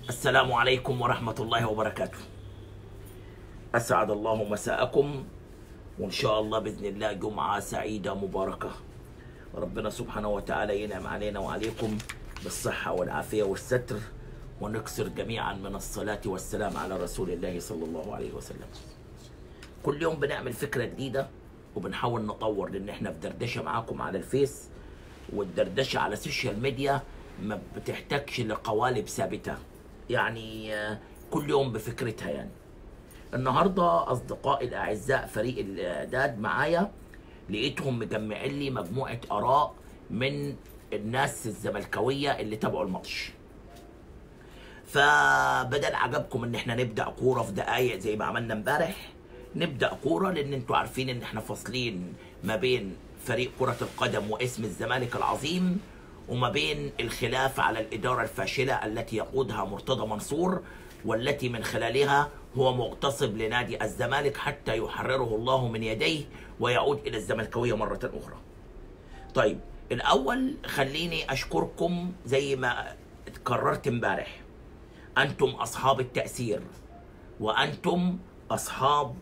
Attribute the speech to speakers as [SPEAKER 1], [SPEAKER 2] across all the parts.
[SPEAKER 1] السلام عليكم ورحمة الله وبركاته أسعد الله مساءكم وإن شاء الله بإذن الله جمعة سعيدة مباركة ربنا سبحانه وتعالى ينعم علينا وعليكم بالصحة والعافية والستر ونكسر جميعا من الصلاة والسلام على رسول الله صلى الله عليه وسلم كل يوم بنعمل فكرة جديدة وبنحاول نطور لأن احنا في دردشة معاكم على الفيس والدردشة على السوشيال ميديا ما بتحتاجش لقوالب ثابتة يعني آه، كل يوم بفكرتها يعني النهارده اصدقائي الاعزاء فريق الاعداد معايا لقيتهم مجمعين لي مجموعه اراء من الناس الزملكاويه اللي تابعوا الماتش فبدل عجبكم ان احنا نبدا كوره في دقايق زي ما عملنا امبارح نبدا كوره لان انتوا عارفين ان احنا فاصلين ما بين فريق كره القدم واسم الزمالك العظيم وما بين الخلاف على الاداره الفاشله التي يقودها مرتضى منصور والتي من خلالها هو مغتصب لنادي الزمالك حتى يحرره الله من يديه ويعود الى الزملكاويه مره اخرى. طيب الاول خليني اشكركم زي ما قررت امبارح انتم اصحاب التاثير وانتم اصحاب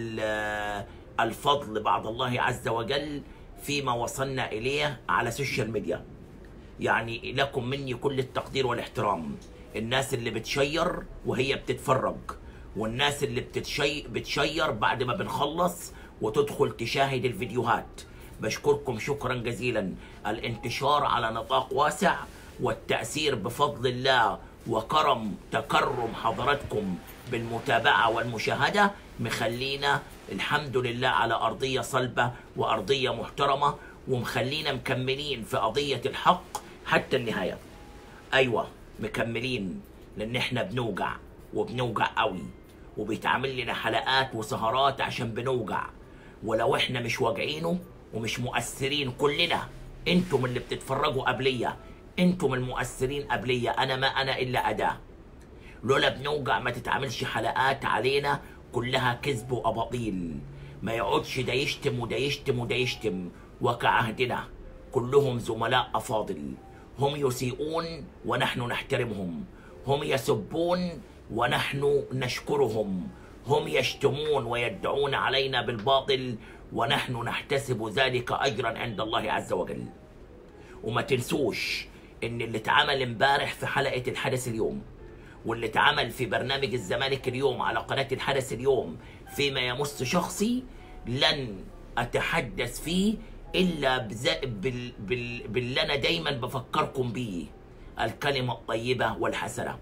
[SPEAKER 1] ال- الفضل بعد الله عز وجل فيما وصلنا اليه على السوشيال ميديا يعني لكم مني كل التقدير والاحترام الناس اللي بتشير وهي بتتفرج والناس اللي بتتشي بتشير بعد ما بنخلص وتدخل تشاهد الفيديوهات بشكركم شكرا جزيلا الانتشار على نطاق واسع والتأثير بفضل الله وكرم تكرم حضراتكم بالمتابعة والمشاهدة مخلينا الحمد لله على أرضية صلبة وأرضية محترمة ومخلينا مكملين في قضية الحق حتى النهاية أيوة مكملين لأن احنا بنوجع وبنوجع قوي وبيتعمل لنا حلقات وسهرات عشان بنوجع ولو احنا مش واجعينه ومش مؤثرين كلنا انتم اللي بتتفرجوا قبلية انتم المؤثرين قبلية انا ما انا الا اداه لولا بنوجع ما تتعملش حلقات علينا كلها كذب واباطيل ما يقعدش ده يشتم وده يشتم وده يشتم وكعهدنا كلهم زملاء افاضل هم يسيئون ونحن نحترمهم هم يسبون ونحن نشكرهم هم يشتمون ويدعون علينا بالباطل ونحن نحتسب ذلك اجرا عند الله عز وجل وما تنسوش ان اللي اتعمل امبارح في حلقه الحدث اليوم واللي اتعمل في برنامج الزمالك اليوم على قناه الحدث اليوم فيما يمس شخصي لن اتحدث فيه الا بز... بال... بال... باللي انا دايما بفكركم بيه الكلمه الطيبه والحسنه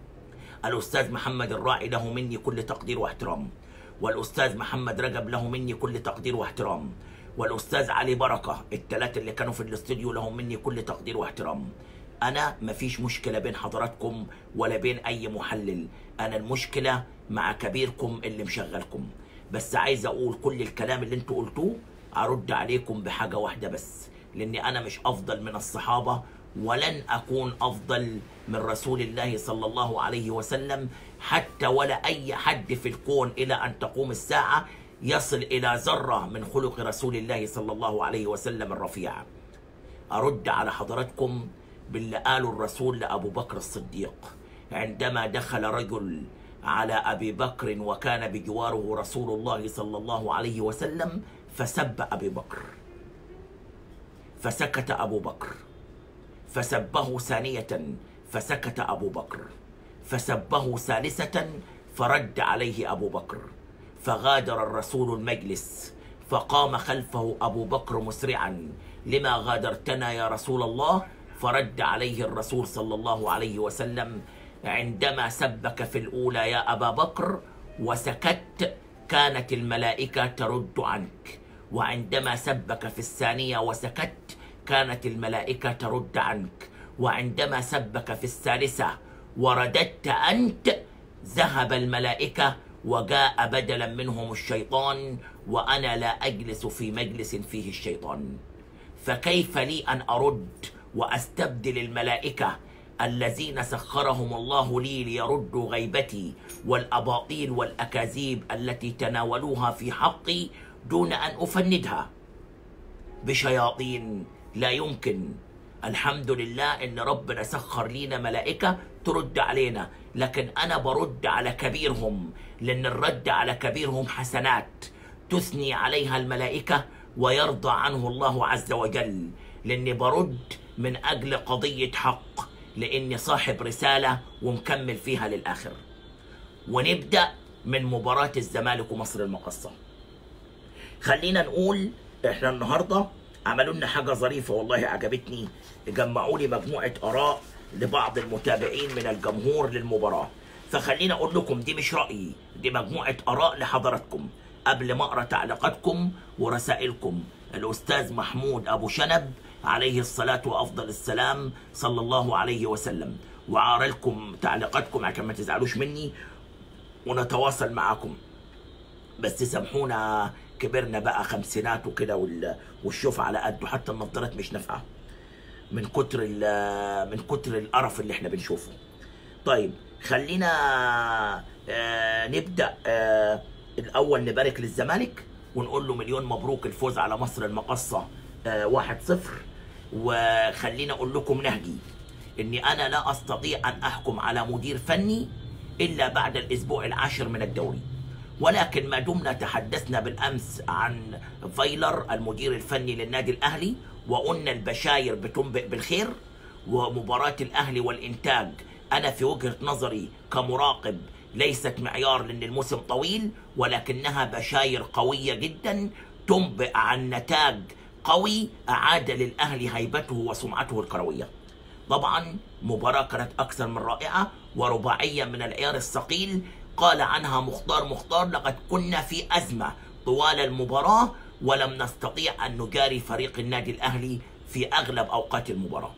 [SPEAKER 1] الاستاذ محمد الراعي له مني كل تقدير واحترام والاستاذ محمد رجب له مني كل تقدير واحترام والاستاذ علي بركه الثلاثه اللي كانوا في الاستوديو لهم مني كل تقدير واحترام انا مفيش مشكله بين حضراتكم ولا بين اي محلل انا المشكله مع كبيركم اللي مشغلكم بس عايز اقول كل الكلام اللي انتوا قلتوه ارد عليكم بحاجه واحده بس لاني انا مش افضل من الصحابه ولن اكون افضل من رسول الله صلى الله عليه وسلم حتى ولا اي حد في الكون الى ان تقوم الساعه يصل الى ذره من خلق رسول الله صلى الله عليه وسلم الرفيع ارد على حضراتكم باللي قاله الرسول لابو بكر الصديق عندما دخل رجل على ابي بكر وكان بجواره رسول الله صلى الله عليه وسلم فسب ابي بكر فسكت ابو بكر فسبه ثانيه فسكت ابو بكر فسبه ثالثه فرد عليه ابو بكر فغادر الرسول المجلس فقام خلفه ابو بكر مسرعا لما غادرتنا يا رسول الله فرد عليه الرسول صلى الله عليه وسلم عندما سبك في الاولى يا ابا بكر وسكت كانت الملائكه ترد عنك وعندما سبك في الثانيه وسكت كانت الملائكه ترد عنك وعندما سبك في الثالثه ورددت انت ذهب الملائكه وجاء بدلا منهم الشيطان وانا لا اجلس في مجلس فيه الشيطان فكيف لي ان ارد واستبدل الملائكه الذين سخرهم الله لي ليردوا غيبتي والاباطيل والاكاذيب التي تناولوها في حقي دون ان افندها بشياطين لا يمكن الحمد لله ان ربنا سخر لينا ملائكه ترد علينا لكن انا برد على كبيرهم لان الرد على كبيرهم حسنات تثني عليها الملائكه ويرضى عنه الله عز وجل لاني برد من اجل قضيه حق لاني صاحب رساله ومكمل فيها للاخر ونبدا من مباراه الزمالك ومصر المقصه خلينا نقول احنا النهارده عملوا لنا حاجه ظريفه والله عجبتني جمعوا لي مجموعه اراء لبعض المتابعين من الجمهور للمباراه فخلينا اقول لكم دي مش رايي دي مجموعه اراء لحضراتكم قبل ما اقرا تعليقاتكم ورسائلكم الاستاذ محمود ابو شنب عليه الصلاه وافضل السلام صلى الله عليه وسلم وعار لكم تعليقاتكم عشان ما تزعلوش مني ونتواصل معاكم بس سامحونا كبرنا بقى خمسينات وكده وال- والشوف على قده حتى النظارات مش نافعه من كتر ال- من كتر القرف اللي احنا بنشوفه طيب خلينا آه، نبدا آه، الاول نبارك للزمالك ونقول له مليون مبروك الفوز على مصر المقصه آه، واحد صفر وخلينا اقول لكم نهجي اني انا لا استطيع ان احكم على مدير فني الا بعد الاسبوع العاشر من الدوري ولكن ما دمنا تحدثنا بالامس عن فايلر المدير الفني للنادي الاهلي وقلنا البشاير بتنبئ بالخير ومباراه الاهلي والانتاج انا في وجهه نظري كمراقب ليست معيار لان الموسم طويل ولكنها بشاير قويه جدا تنبئ عن نتاج قوي اعاد للاهلي هيبته وسمعته الكرويه طبعا مباراة كانت أكثر من رائعة ورباعية من العيار الثقيل قال عنها مختار مختار لقد كنا في أزمة طوال المباراة ولم نستطيع أن نجاري فريق النادي الأهلي في أغلب أوقات المباراة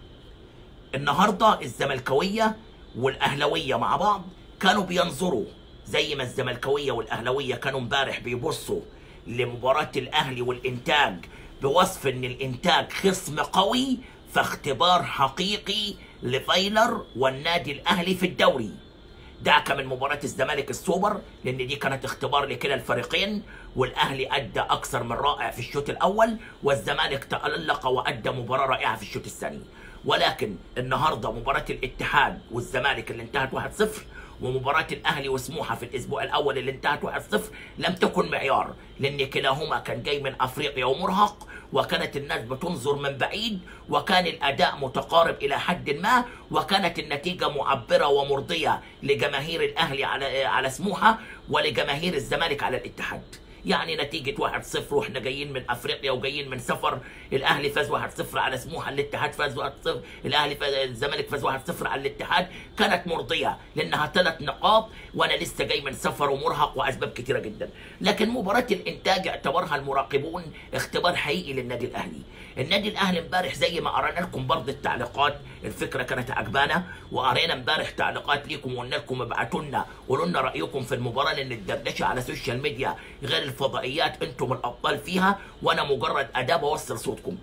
[SPEAKER 1] النهارده الزملكاويه والاهلاويه مع بعض كانوا بينظروا زي ما الزملكاويه والاهلاويه كانوا امبارح بيبصوا لمباراه الاهلي والانتاج بوصف ان الانتاج خصم قوي فاختبار حقيقي لفايلر والنادي الاهلي في الدوري دعك من مباراة الزمالك السوبر لأن دي كانت اختبار لكلا الفريقين والأهلي أدى أكثر من رائع في الشوط الأول والزمالك تألق وأدى مباراة رائعة في الشوط الثاني ولكن النهارده مباراة الاتحاد والزمالك اللي انتهت 1-0 ومباراة الأهلي وسموحة في الأسبوع الأول اللي انتهت 1-0 لم تكن معيار لأن كلاهما كان جاي من أفريقيا ومرهق وكانت الناس بتنظر من بعيد وكان الأداء متقارب إلى حد ما وكانت النتيجة معبرة ومرضية لجماهير الأهلي على على سموحة ولجماهير الزمالك على الاتحاد يعني نتيجة 1-0 واحنا جايين من افريقيا وجايين من سفر الاهلي فاز 1-0 على سموحة الاتحاد فاز 1-0 الاهلي فاز الزمالك فاز 1-0 على الاتحاد كانت مرضية لانها ثلاث نقاط وانا لسه جاي من سفر ومرهق واسباب كتيرة جدا لكن مباراة الانتاج اعتبرها المراقبون اختبار حقيقي للنادي الاهلي النادي الاهلي امبارح زي ما قرانا لكم برضه التعليقات الفكره كانت عجبانا وقرينا امبارح تعليقات ليكم وقلنا لكم ابعتوا لنا قولوا لنا رايكم في المباراه لان الدردشه على السوشيال ميديا غير الفضائيات انتم الابطال فيها وانا مجرد اداه بوصل صوتكم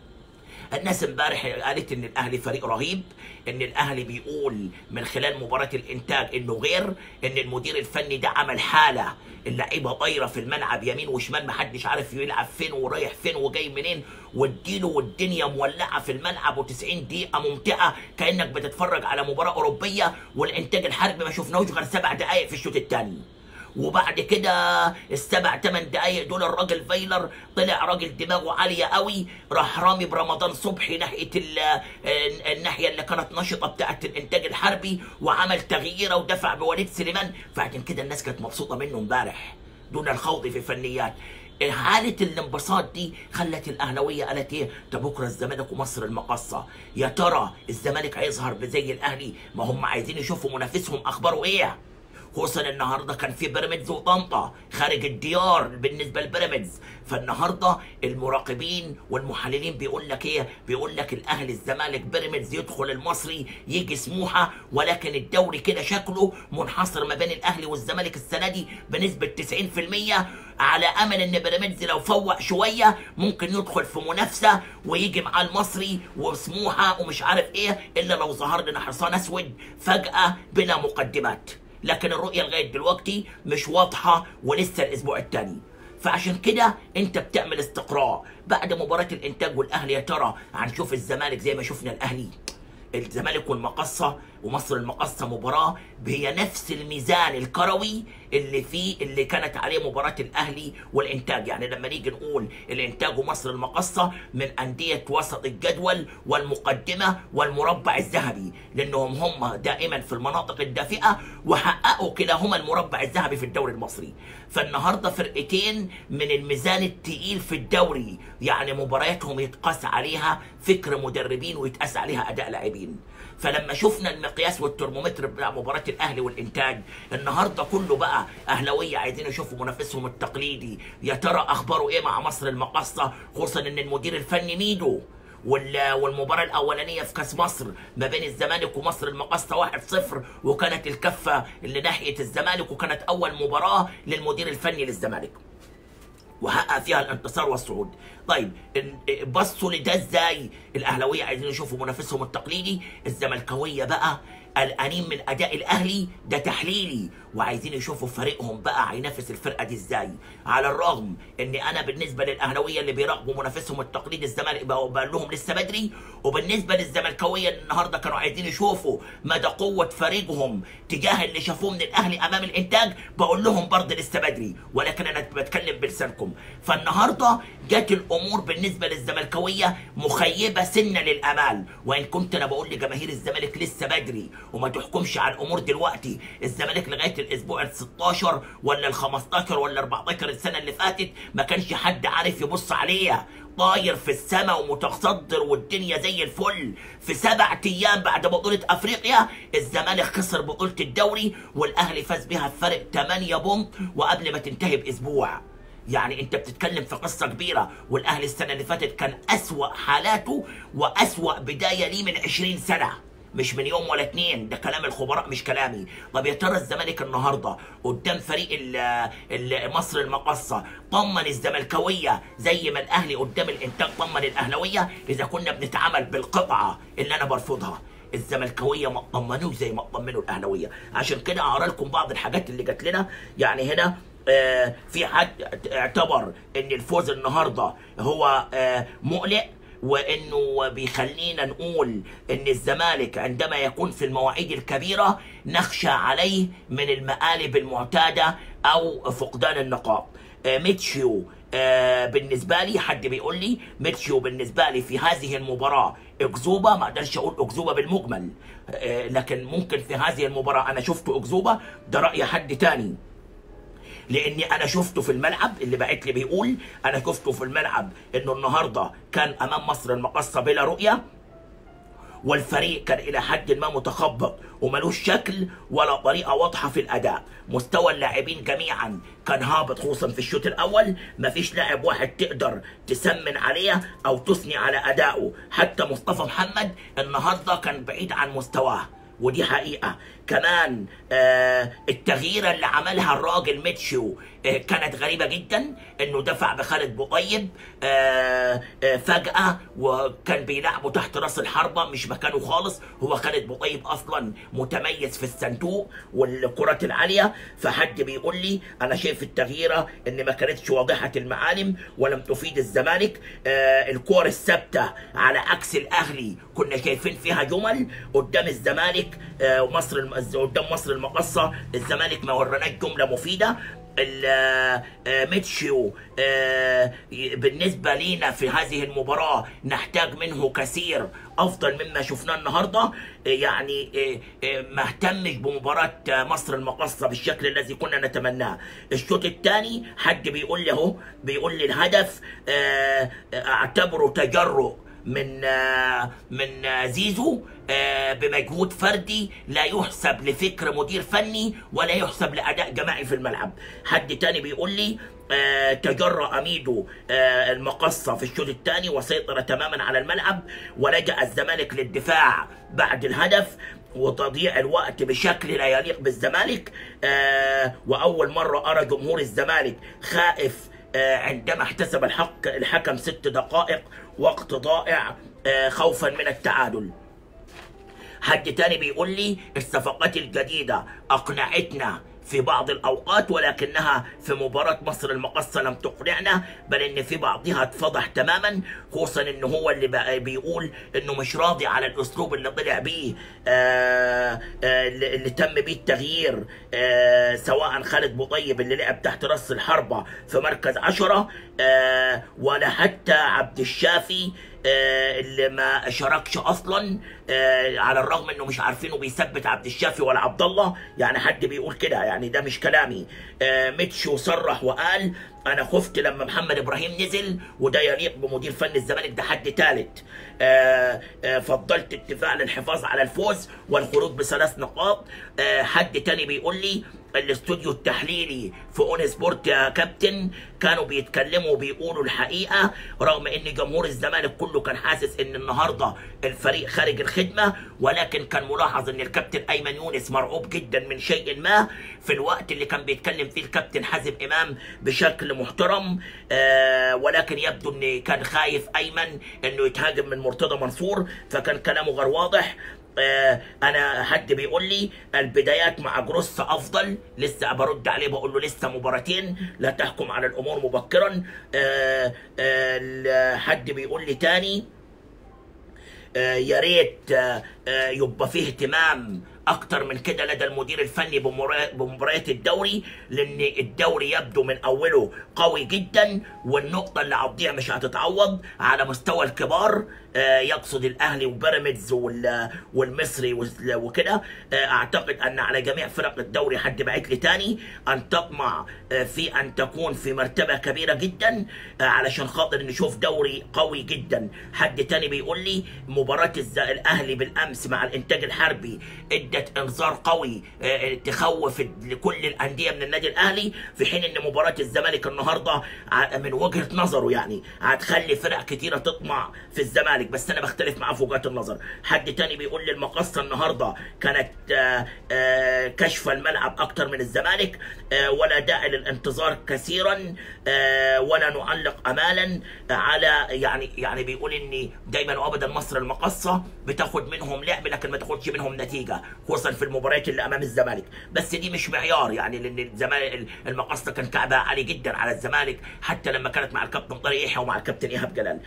[SPEAKER 1] الناس امبارح قالت ان الاهلي فريق رهيب ان الاهلي بيقول من خلال مباراه الانتاج انه غير ان المدير الفني ده عمل حاله اللعيبه طايره في الملعب يمين وشمال محدش عارف يلعب فين ورايح فين وجاي منين واديله والدنيا مولعه في الملعب و90 دقيقه ممتعه كانك بتتفرج على مباراه اوروبيه والانتاج الحربي ما شفناهوش غير سبع دقائق في الشوط الثاني وبعد كده السبع تمن دقايق دول الراجل فايلر طلع راجل دماغه عاليه قوي راح رامي برمضان صبحي ناحيه ال- الناحيه اللي كانت نشطه بتاعه الانتاج الحربي وعمل تغييره ودفع بوليد سليمان فعشان كده الناس كانت مبسوطه منه امبارح دون الخوض في فنيات حالة الانبساط دي خلت الأهلاوية قالت إيه؟ ده بكرة الزمالك ومصر المقصة، يا ترى الزمالك هيظهر بزي الأهلي؟ ما هم عايزين يشوفوا منافسهم أخباره إيه؟ خصوصا النهارده كان في بيراميدز وطنطا خارج الديار بالنسبه لبيراميدز فالنهارده المراقبين والمحللين بيقول لك ايه بيقول لك الاهلي الزمالك بيراميدز يدخل المصري يجي سموحه ولكن الدوري كده شكله منحصر ما بين الاهلي والزمالك السنه دي بنسبه 90% على امل ان بيراميدز لو فوق شويه ممكن يدخل في منافسه ويجي مع المصري وسموحه ومش عارف ايه الا لو ظهر لنا حصان اسود فجاه بلا مقدمات لكن الرؤيه لغايه دلوقتي مش واضحه ولسه الاسبوع الثاني فعشان كده انت بتعمل استقراء بعد مباراه الانتاج والاهلي يا ترى هنشوف الزمالك زي ما شفنا الاهلي الزمالك والمقصه ومصر المقصه مباراه هي نفس الميزان الكروي اللي فيه اللي كانت عليه مباراه الاهلي والانتاج يعني لما نيجي نقول الانتاج ومصر المقصه من انديه وسط الجدول والمقدمه والمربع الذهبي لانهم هم دائما في المناطق الدافئه وحققوا كلاهما المربع الذهبي في الدوري المصري فالنهارده فرقتين من الميزان التقيل في الدوري يعني مبارياتهم يتقاس عليها فكر مدربين ويتقاس عليها اداء لاعبين فلما شفنا المقياس والترمومتر بتاع مباراه الاهلي والانتاج النهارده كله بقى اهلاويه عايزين يشوفوا منافسهم التقليدي يا ترى اخباره ايه مع مصر المقاصه خصوصا ان المدير الفني ميدو وال- والمباراة الأولانية في كأس مصر ما بين الزمالك ومصر المقاصة 1-0 وكانت الكفة اللي ناحية الزمالك وكانت أول مباراة للمدير الفني للزمالك وحقق فيها الانتصار والصعود طيب ال- بصوا لده ازاي الاهلاويه عايزين يشوفوا منافسهم التقليدي الزملكاويه بقى قلقانين من اداء الاهلي ده تحليلي وعايزين يشوفوا فريقهم بقى هينافس الفرقه دي ازاي على الرغم ان انا بالنسبه للاهلاويه اللي بيراقبوا منافسهم التقليدي الزمالك بقى بقول لهم لسه بدري وبالنسبه للزملكاويه النهارده كانوا عايزين يشوفوا مدى قوه فريقهم تجاه اللي شافوه من الاهلي امام الانتاج بقول لهم برضه لسه بدري ولكن انا بتكلم بلسانكم فالنهارده جت الامور بالنسبه للزملكاويه مخيبه سنه للامال وان كنت انا بقول لجماهير الزمالك لسه بدري وما تحكمش على الامور دلوقتي الزمالك لغايه الاسبوع ال 16 ولا ال 15 ولا 14 السنه اللي فاتت ما كانش حد عارف يبص عليها طاير في السماء ومتصدر والدنيا زي الفل في سبع ايام بعد بطولة افريقيا الزمالك خسر بطولة الدوري والاهلي فاز بها بفرق 8 بونت وقبل ما تنتهي باسبوع يعني انت بتتكلم في قصة كبيرة والاهلي السنة اللي فاتت كان اسوأ حالاته واسوأ بداية ليه من 20 سنة مش من يوم ولا اتنين ده كلام الخبراء مش كلامي طب يا ترى الزمالك النهارده قدام فريق ال- ال- مصر المقصه طمن الزملكاويه زي ما الاهلي قدام الانتاج طمن الاهلاويه اذا كنا بنتعامل بالقطعه اللي انا برفضها الزملكاويه ما طمنوش زي ما طمنوا الاهلاويه عشان كده هقرا لكم بعض الحاجات اللي جات لنا يعني هنا آه في حد اعتبر ان الفوز النهارده هو آه مقلق وانه بيخلينا نقول ان الزمالك عندما يكون في المواعيد الكبيره نخشى عليه من المقالب المعتاده او فقدان النقاط آه، ميتشيو آه، بالنسبه لي حد بيقول لي ميتشيو بالنسبه لي في هذه المباراه اكذوبه ما اقدرش اقول اكذوبه بالمجمل آه، لكن ممكن في هذه المباراه انا شفته اكذوبه ده راي حد تاني لاني انا شفته في الملعب اللي بعت لي بيقول انا شفته في الملعب انه النهارده كان امام مصر المقصه بلا رؤيه والفريق كان الى حد ما متخبط وملوش شكل ولا طريقه واضحه في الاداء مستوى اللاعبين جميعا كان هابط خصوصا في الشوط الاول مفيش لاعب واحد تقدر تسمن عليه او تثني على ادائه حتى مصطفى محمد النهارده كان بعيد عن مستواه ودي حقيقة كمان آه التغيير اللي عملها الراجل ميتشو آه كانت غريبة جدا انه دفع بخالد بوطيب آه آه فجأة وكان بيلعبه تحت راس الحربة مش مكانه خالص هو خالد بوطيب اصلا متميز في الصندوق والكرات العالية فحد بيقول لي انا شايف التغييرة ان ما كانتش واضحة المعالم ولم تفيد الزمالك آه الكور الثابتة على عكس الاهلي كنا شايفين فيها جمل قدام الزمالك آه ومصر الم... قدام مصر المقصة الزمالك ما وراناش جملة مفيدة ال- آه، ميتشيو آه، بالنسبة لينا في هذه المباراة نحتاج منه كثير أفضل مما شفناه النهاردة آه، يعني آه، آه، ما اهتمش بمباراة آه، مصر المقصة بالشكل الذي كنا نتمناه الشوط الثاني حد بيقول لي اهو بيقول لي الهدف آه، آه، اعتبره تجرؤ من آه، من آه، زيزو آه، بمجهود فردي لا يحسب لفكر مدير فني ولا يحسب لاداء جماعي في الملعب حد تاني بيقول لي آه، تجرأ ميدو آه، المقصة في الشوط الثاني وسيطر تماما على الملعب ولجأ الزمالك للدفاع بعد الهدف وتضييع الوقت بشكل لا يليق بالزمالك آه، وأول مرة أرى جمهور الزمالك خائف آه، عندما احتسب الحق الحكم ست دقائق وقت ضائع آه، خوفا من التعادل حد تاني بيقول لي الصفقات الجديدة أقنعتنا في بعض الاوقات ولكنها في مباراه مصر المقصه لم تقنعنا بل ان في بعضها اتفضح تماما خصوصا ان هو اللي بقى بيقول انه مش راضي على الاسلوب اللي طلع بيه آه آه اللي اللي تم بيه التغيير آه سواء خالد بوطيب اللي لعب تحت راس الحربه في مركز عشرة آه ولا حتى عبد الشافي آه، اللي ما شاركش اصلا آه، على الرغم انه مش عارفينه بيثبت عبد الشافي ولا عبد الله يعني حد بيقول كده يعني ده مش كلامي آه، ميتشو صرح وقال انا خفت لما محمد ابراهيم نزل وده يليق بمدير فني الزمالك ده حد ثالث فضلت التفاع للحفاظ على الفوز والخروج بثلاث نقاط آه، حد تاني بيقول لي الاستوديو التحليلي في اون سبورت يا كابتن كانوا بيتكلموا وبيقولوا الحقيقه رغم ان جمهور الزمالك كله كان حاسس ان النهارده الفريق خارج الخدمه ولكن كان ملاحظ ان الكابتن ايمن يونس مرعوب جدا من شيء ما في الوقت اللي كان بيتكلم فيه الكابتن حازم امام بشكل محترم آه ولكن يبدو ان كان خايف ايمن انه يتهاجم من مرتضى منصور فكان كلامه غير واضح آه، انا حد بيقول لي البدايات مع جروس افضل لسه برد عليه بقول له لسه مباراتين لا تحكم على الامور مبكرا آه، آه، حد بيقول لي تاني آه، يا ريت آه، آه، يبقى فيه اهتمام اكتر من كده لدى المدير الفني بمبارا- بمباريات الدوري لان الدوري يبدو من اوله قوي جدا والنقطه اللي هتضيع مش هتتعوض على مستوى الكبار آه، يقصد الاهلي وبيراميدز وال- والمصري وال- وكده آه، اعتقد ان على جميع فرق الدوري حد بعت لي تاني ان تطمع آه، في ان تكون في مرتبه كبيره جدا آه، علشان خاطر نشوف دوري قوي جدا حد تاني بيقول لي مباراه الز- الاهلي بالامس مع الانتاج الحربي ادت انذار قوي آه، تخوف لكل الانديه من النادي الاهلي في حين ان مباراه الزمالك النهارده ع- من وجهه نظره يعني هتخلي فرق كتيره تطمع في الزمالك بس انا بختلف معاه في وجهات النظر حد تاني بيقول لي المقصه النهارده كانت آه، آه، كشف الملعب اكتر من الزمالك آه، ولا داعي للانتظار كثيرا آه، ولا نعلق امالا على يعني يعني بيقول ان دايما وابدا مصر المقصه بتاخد منهم لعب لكن ما تاخدش منهم نتيجه خصوصا في المباريات اللي امام الزمالك بس دي مش معيار يعني لان الزمالك المقصه كان كعبها عالي جدا على الزمالك حتى لما كانت مع الكابتن طارق يحيى ومع الكابتن ايهاب جلال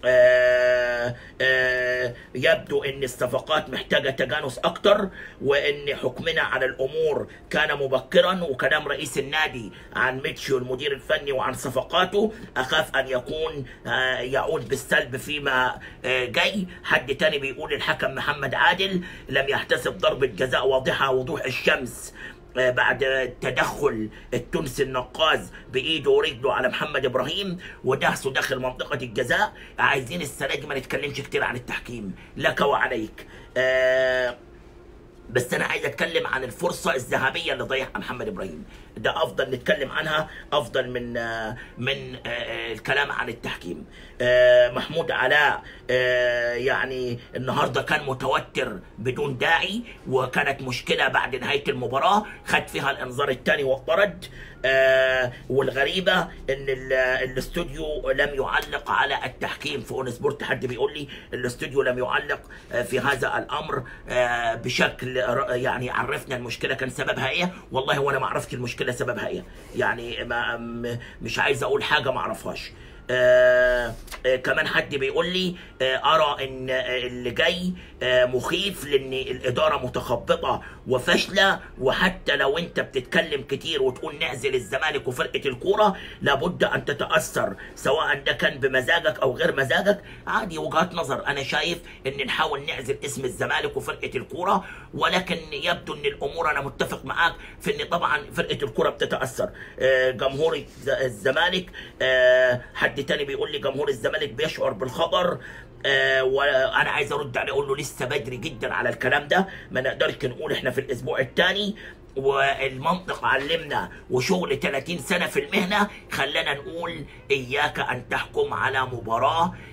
[SPEAKER 1] آه آه يبدو ان الصفقات محتاجه تجانس اكتر وان حكمنا على الامور كان مبكرا وكلام رئيس النادي عن ميتشو المدير الفني وعن صفقاته اخاف ان يكون آه يعود بالسلب فيما آه جاي حد تاني بيقول الحكم محمد عادل لم يحتسب ضربه جزاء واضحه وضوح الشمس آه، بعد تدخل التونسي النقاز بايده ورجله على محمد ابراهيم ودهسه داخل منطقه الجزاء عايزين السنه دي ما نتكلمش كتير عن التحكيم لك وعليك آه بس انا عايز اتكلم عن الفرصه الذهبيه اللي ضيعها محمد ابراهيم ده افضل نتكلم عنها افضل من آه، من آه، آه، الكلام عن التحكيم آه، محمود علاء آه، يعني النهارده كان متوتر بدون داعي وكانت مشكله بعد نهايه المباراه خد فيها الانذار الثاني وطرد آه، والغريبه ان ال- الاستوديو لم يعلق على التحكيم في اون سبورت حد بيقول لي الاستوديو لم يعلق آه، في هذا الامر آه، بشكل ر- يعني عرفنا المشكله كان سببها ايه والله وانا ما عرفت المشكله سببها ايه يعني ما م- مش عايز اقول حاجه ما اعرفهاش آه آه كمان حد بيقول لي آه ارى ان آه اللي جاي آه مخيف لان الاداره متخبطه وفاشله وحتى لو انت بتتكلم كتير وتقول نعزل الزمالك وفرقه الكوره لابد ان تتاثر سواء ده كان بمزاجك او غير مزاجك عادي وجهات نظر انا شايف ان نحاول نعزل اسم الزمالك وفرقه الكوره ولكن يبدو ان الامور انا متفق معاك في ان طبعا فرقه الكوره بتتاثر آه جمهور الز- الزمالك آه حد تاني بيقول لي جمهور الزمالك بيشعر بالخطر آه وانا عايز ارد عليه اقول له لسه بدري جدا على الكلام ده ما نقدرش نقول احنا في الاسبوع الثاني والمنطق علمنا وشغل 30 سنه في المهنه خلانا نقول اياك ان تحكم على مباراه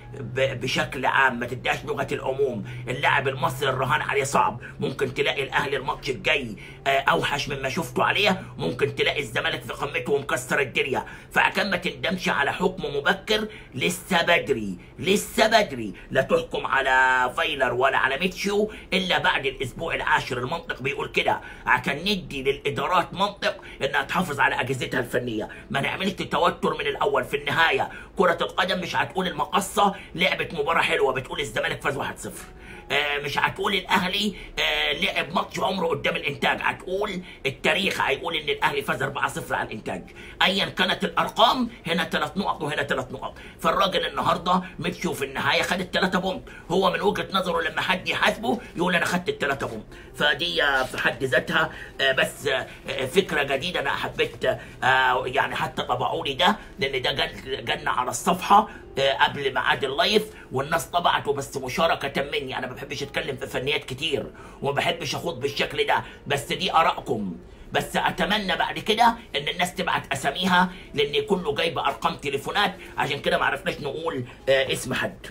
[SPEAKER 1] ب- بشكل عام ما تديهاش لغه العموم اللاعب المصري الرهان عليه صعب ممكن تلاقي الاهلي الماتش الجاي آه، اوحش مما شفته عليه ممكن تلاقي الزمالك في قمته ومكسر الدنيا فعشان ما تندمش على حكم مبكر لسه بدري لسه بدري لا تحكم على فايلر ولا على ميتشيو الا بعد الاسبوع العاشر المنطق بيقول كده عشان ندي للادارات منطق انها تحافظ على اجهزتها الفنيه ما نعملش توتر من الاول في النهايه كره القدم مش هتقول المقصه لعبت مباراه حلوه بتقول الزمالك فاز 1-0 آه، مش هتقول الاهلي آه، لعب ماتش عمره قدام الانتاج هتقول التاريخ هيقول ان الاهلي فاز 4-0 على الانتاج ايا كانت الارقام هنا ثلاث نقط وهنا ثلاث نقط فالراجل النهارده مشوا في النهايه خد الثلاثه بونت هو من وجهه نظره لما حد يحاسبه يقول انا خدت الثلاثه بونت فدي آه، في حد ذاتها آه، بس آه، آه، فكره جديده انا حبيت آه، يعني حتى طبعوا لي ده لان ده جن- جنة على الصفحه آه، قبل ميعاد اللايف والناس طبعته بس مشاركه مني انا ما بحبش اتكلم في فنيات كتير وما بحبش اخوض بالشكل ده بس دي ارائكم بس اتمنى بعد كده ان الناس تبعت اساميها لان كله جايب ارقام تليفونات عشان كده ما عرفناش نقول آه، اسم حد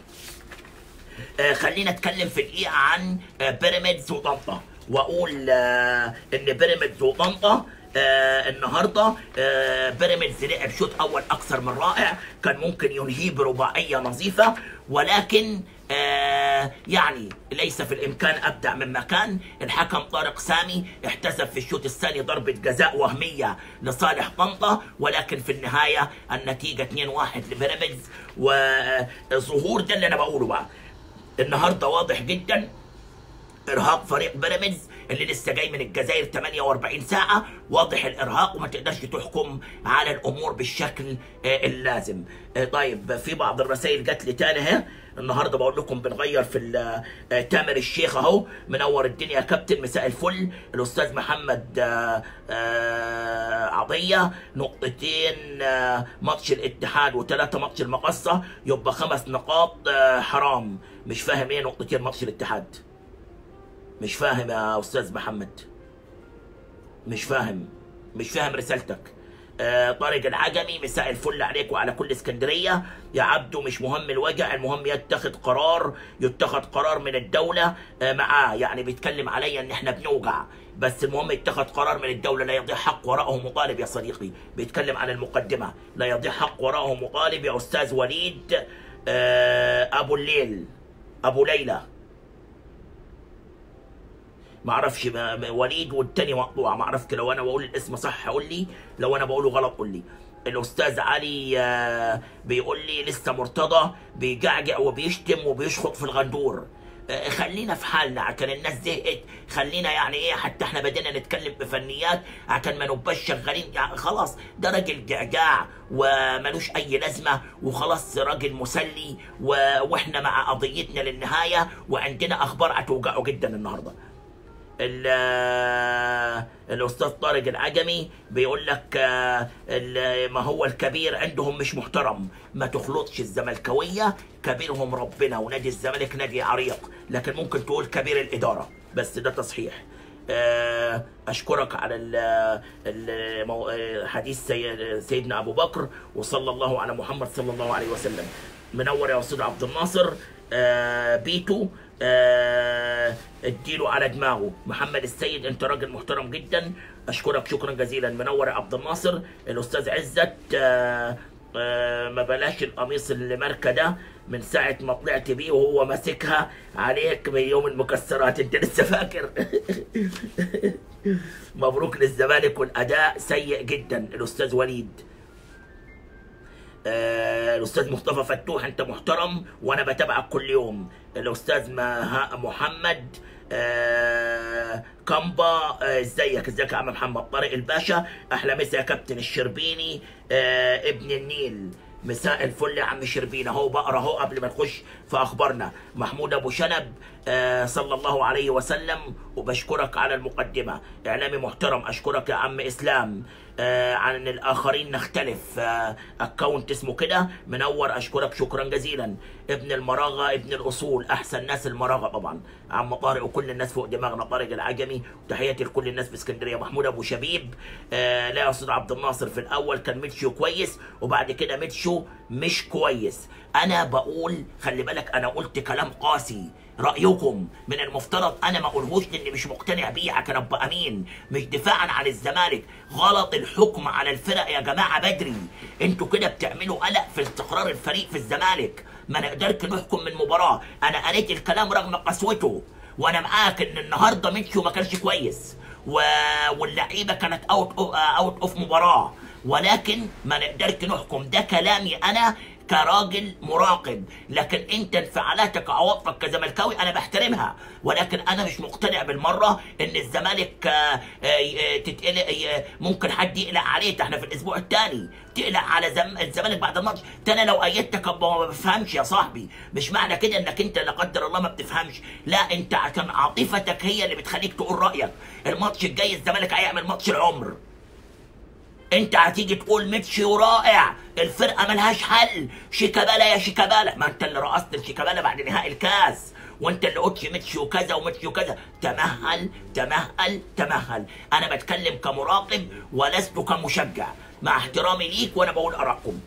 [SPEAKER 1] آه، خلينا اتكلم في دقيقه عن آه، بيراميدز وطنطا واقول آه، ان بيراميدز وطنطا آه النهارده آه بيراميدز لعب شوط اول اكثر من رائع كان ممكن ينهيه برباعيه نظيفه ولكن آه يعني ليس في الامكان ابدع مما كان الحكم طارق سامي احتسب في الشوط الثاني ضربه جزاء وهميه لصالح طنطا ولكن في النهايه النتيجه 2-1 لبيراميدز وظهور ده اللي انا بقوله بقى النهارده واضح جدا ارهاق فريق بيراميدز اللي لسه جاي من الجزائر 48 ساعه واضح الارهاق وما تقدرش تحكم على الامور بالشكل آه، اللازم آه، طيب في بعض الرسائل جات لي تاني اهي النهارده بقول لكم بنغير في ال- آه، تامر الشيخ اهو منور الدنيا يا كابتن مساء الفل الاستاذ محمد آه، آه، عطيه نقطتين آه، ماتش الاتحاد وثلاثه ماتش المقصه يبقى خمس نقاط آه، حرام مش فاهم ايه نقطتين ماتش الاتحاد مش فاهم يا استاذ محمد مش فاهم مش فاهم رسالتك آه طارق العجمي مساء الفل عليك وعلى كل اسكندريه يا عبدو مش مهم الوجع المهم يتخذ قرار يتخذ قرار من الدوله آه معاه يعني بيتكلم عليا ان احنا بنوجع بس المهم يتخذ قرار من الدوله لا يضيع حق وراءه مطالب يا صديقي بيتكلم عن المقدمه لا يضيع حق وراءه مطالب يا استاذ وليد آه ابو الليل ابو ليلى ما اعرفش ما- ما- وليد والتاني مقطوع ما اعرفش لو انا بقول الاسم صح قول لي لو انا بقوله غلط قول لي الاستاذ علي آه، بيقول لي لسه مرتضى بيجعجع وبيشتم وبيشخط في الغندور آه، خلينا في حالنا عشان الناس زهقت خلينا يعني ايه حتى احنا بدينا نتكلم بفنيات عشان ما نبقاش شغالين يعني خلاص ده راجل جعجاع وملوش اي لازمه وخلاص راجل مسلي و... واحنا مع قضيتنا للنهايه وعندنا اخبار هتوجعه جدا النهارده ال- الاستاذ طارق العجمي بيقول لك آه، ال- ما هو الكبير عندهم مش محترم ما تخلطش الزملكاويه كبيرهم ربنا ونادي الزمالك نادي عريق لكن ممكن تقول كبير الاداره بس ده تصحيح آه، اشكرك على ال- ال- مو- آه، حديث سي- سيدنا ابو بكر وصلى الله على محمد صلى الله عليه وسلم منور يا استاذ عبد الناصر آه، بيتو آه، اديله على دماغه محمد السيد انت راجل محترم جدا اشكرك شكرا جزيلا منور يا عبد الناصر الاستاذ عزت آه، آه، ما بلاش القميص اللي ماركه ده من ساعة ما طلعت بيه وهو ماسكها عليك من يوم المكسرات انت لسه فاكر مبروك للزمالك والاداء سيء جدا الاستاذ وليد آه، الاستاذ مصطفى فتوح انت محترم وانا بتابعك كل يوم الاستاذ مها- محمد آه، كامبا آه، ازيك ازيك يا عم محمد طارق الباشا احلى مسا يا كابتن الشربيني آه، ابن النيل مساء الفل يا عم شربين اهو بقرا اهو قبل ما نخش في اخبارنا محمود ابو شنب آه، صلى الله عليه وسلم وبشكرك على المقدمة إعلامي محترم أشكرك يا عم إسلام آه، عن الآخرين نختلف آه، أكونت اسمه كده منور أشكرك شكرا جزيلا ابن المراغة ابن الأصول أحسن ناس المراغة طبعا عم طارق وكل الناس فوق دماغنا طارق العجمي وتحياتي لكل الناس في اسكندرية محمود أبو شبيب آه، لا يا أستاذ عبد الناصر في الأول كان ميتشو كويس وبعد كده ميتشو مش كويس أنا بقول خلي بالك أنا قلت كلام قاسي رايكم من المفترض انا ما اقولهوش لاني مش مقتنع بيه عشان ابقى امين مش دفاعا عن الزمالك غلط الحكم على الفرق يا جماعه بدري انتوا كده بتعملوا قلق في استقرار الفريق في الزمالك ما نقدرش نحكم من مباراه انا قريت الكلام رغم قسوته وانا معاك ان النهارده ميتشو ما كانش كويس و... واللعيبه كانت اوت اوت اوف مباراه ولكن ما نقدرش نحكم ده كلامي انا كراجل مراقب لكن انت انفعالاتك عواطفك كزملكاوي انا بحترمها ولكن انا مش مقتنع بالمره ان الزمالك آه، آه، تتقلق آه، ممكن حد يقلق عليه ده احنا في الاسبوع الثاني تقلق على زم... الزمالك بعد الماتش ده انا لو ايدتك ابقى ما بفهمش يا صاحبي مش معنى كده انك انت لا قدر الله ما بتفهمش لا انت عشان عاطفتك هي اللي بتخليك تقول رايك الماتش الجاي الزمالك هيعمل ماتش العمر انت هتيجي تقول ميتشي رائع الفرقه ملهاش حل شيكابالا يا شيكابالا ما انت اللي رقصت الشيكابالا بعد نهائي الكاس وانت اللي قلت ميتشي وكذا وميتشي وكذا تمهل تمهل تمهل انا بتكلم كمراقب ولست كمشجع مع احترامي ليك وانا بقول ارائكم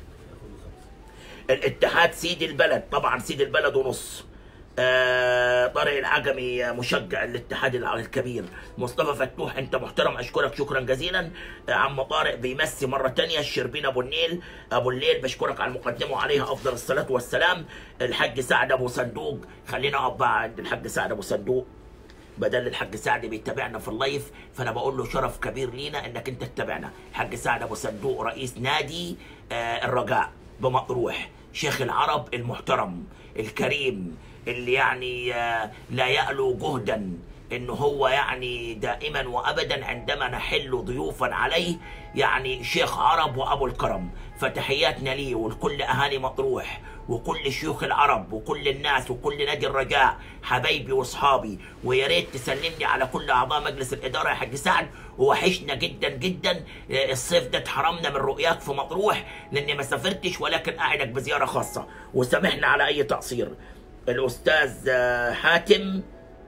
[SPEAKER 1] الاتحاد سيد البلد طبعا سيد البلد ونص آه، طارق العجمي آه، مشجع الاتحاد الع- الكبير مصطفى فتوح انت محترم اشكرك شكرا جزيلا آه، عم طارق بيمسي مره تانية الشربين ابو النيل ابو الليل بشكرك على المقدمه وعليها افضل الصلاه والسلام الحاج سعد ابو صندوق خلينا اقف بقى عند الحاج سعد ابو صندوق بدل الحاج سعد بيتابعنا في اللايف فانا بقول له شرف كبير لينا انك انت تتابعنا الحاج سعد ابو صندوق رئيس نادي آه، الرجاء بمطروح شيخ العرب المحترم الكريم اللي يعني آه، لا يألو جهدا انه هو يعني دائما وابدا عندما نحل ضيوفا عليه يعني شيخ عرب وابو الكرم فتحياتنا ليه ولكل اهالي مطروح وكل شيوخ العرب وكل الناس وكل نادي الرجاء حبايبي واصحابي ويا ريت تسلمني على كل اعضاء مجلس الاداره يا حاج سعد ووحشنا جدا جدا آه، الصيف ده اتحرمنا من رؤياك في مطروح لاني ما سافرتش ولكن قاعدك بزياره خاصه وسامحنا على اي تقصير الاستاذ آه، حاتم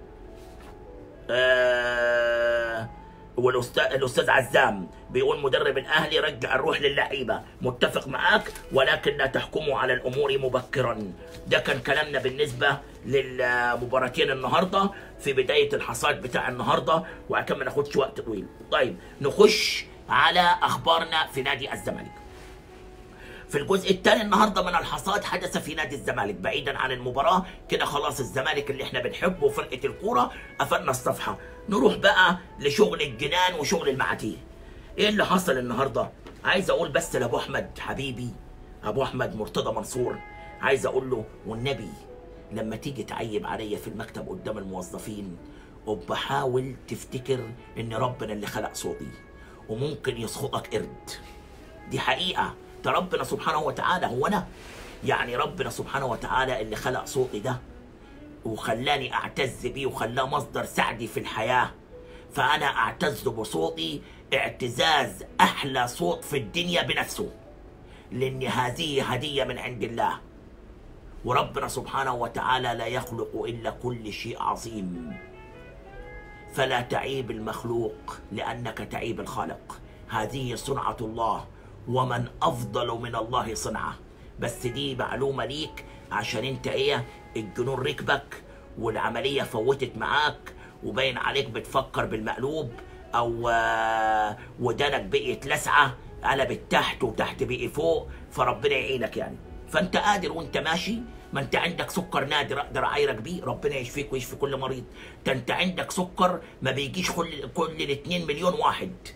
[SPEAKER 1] آه، والاستاذ الاستاذ عزام بيقول مدرب الاهلي رجع الروح للعيبه متفق معاك ولكن لا تحكموا على الامور مبكرا ده كان كلامنا بالنسبه للمباراتين النهارده في بدايه الحصاد بتاع النهارده وعشان ما ناخدش وقت طويل طيب نخش على اخبارنا في نادي الزمالك في الجزء الثاني النهارده من الحصاد حدث في نادي الزمالك بعيدا عن المباراه كده خلاص الزمالك اللي احنا بنحبه فرقه الكوره قفلنا الصفحه نروح بقى لشغل الجنان وشغل المعاتيه ايه اللي حصل النهارده عايز اقول بس لابو احمد حبيبي ابو احمد مرتضى منصور عايز اقول له والنبي لما تيجي تعيب عليا في المكتب قدام الموظفين وبحاول تفتكر ان ربنا اللي خلق صوتي وممكن يسخطك قرد دي حقيقة ده ربنا سبحانه وتعالى هو أنا يعني ربنا سبحانه وتعالى اللي خلق صوتي ده وخلاني أعتز بيه وخلاه مصدر سعدي في الحياة فأنا أعتز بصوتي اعتزاز أحلى صوت في الدنيا بنفسه لأن هذه هدية من عند الله وربنا سبحانه وتعالى لا يخلق إلا كل شيء عظيم فلا تعيب المخلوق لأنك تعيب الخالق هذه صنعة الله ومن أفضل من الله صنعة بس دي معلومة ليك عشان انت ايه الجنون ركبك والعملية فوتت معاك وباين عليك بتفكر بالمقلوب او آه، ودانك بقيت لسعة قلبت تحت وتحت بقي فوق فربنا يعينك يعني فانت قادر وانت ماشي ما انت عندك سكر نادر اقدر اعايرك بيه ربنا يشفيك ويشفي كل مريض ده انت عندك سكر ما بيجيش كل كل الاتنين مليون واحد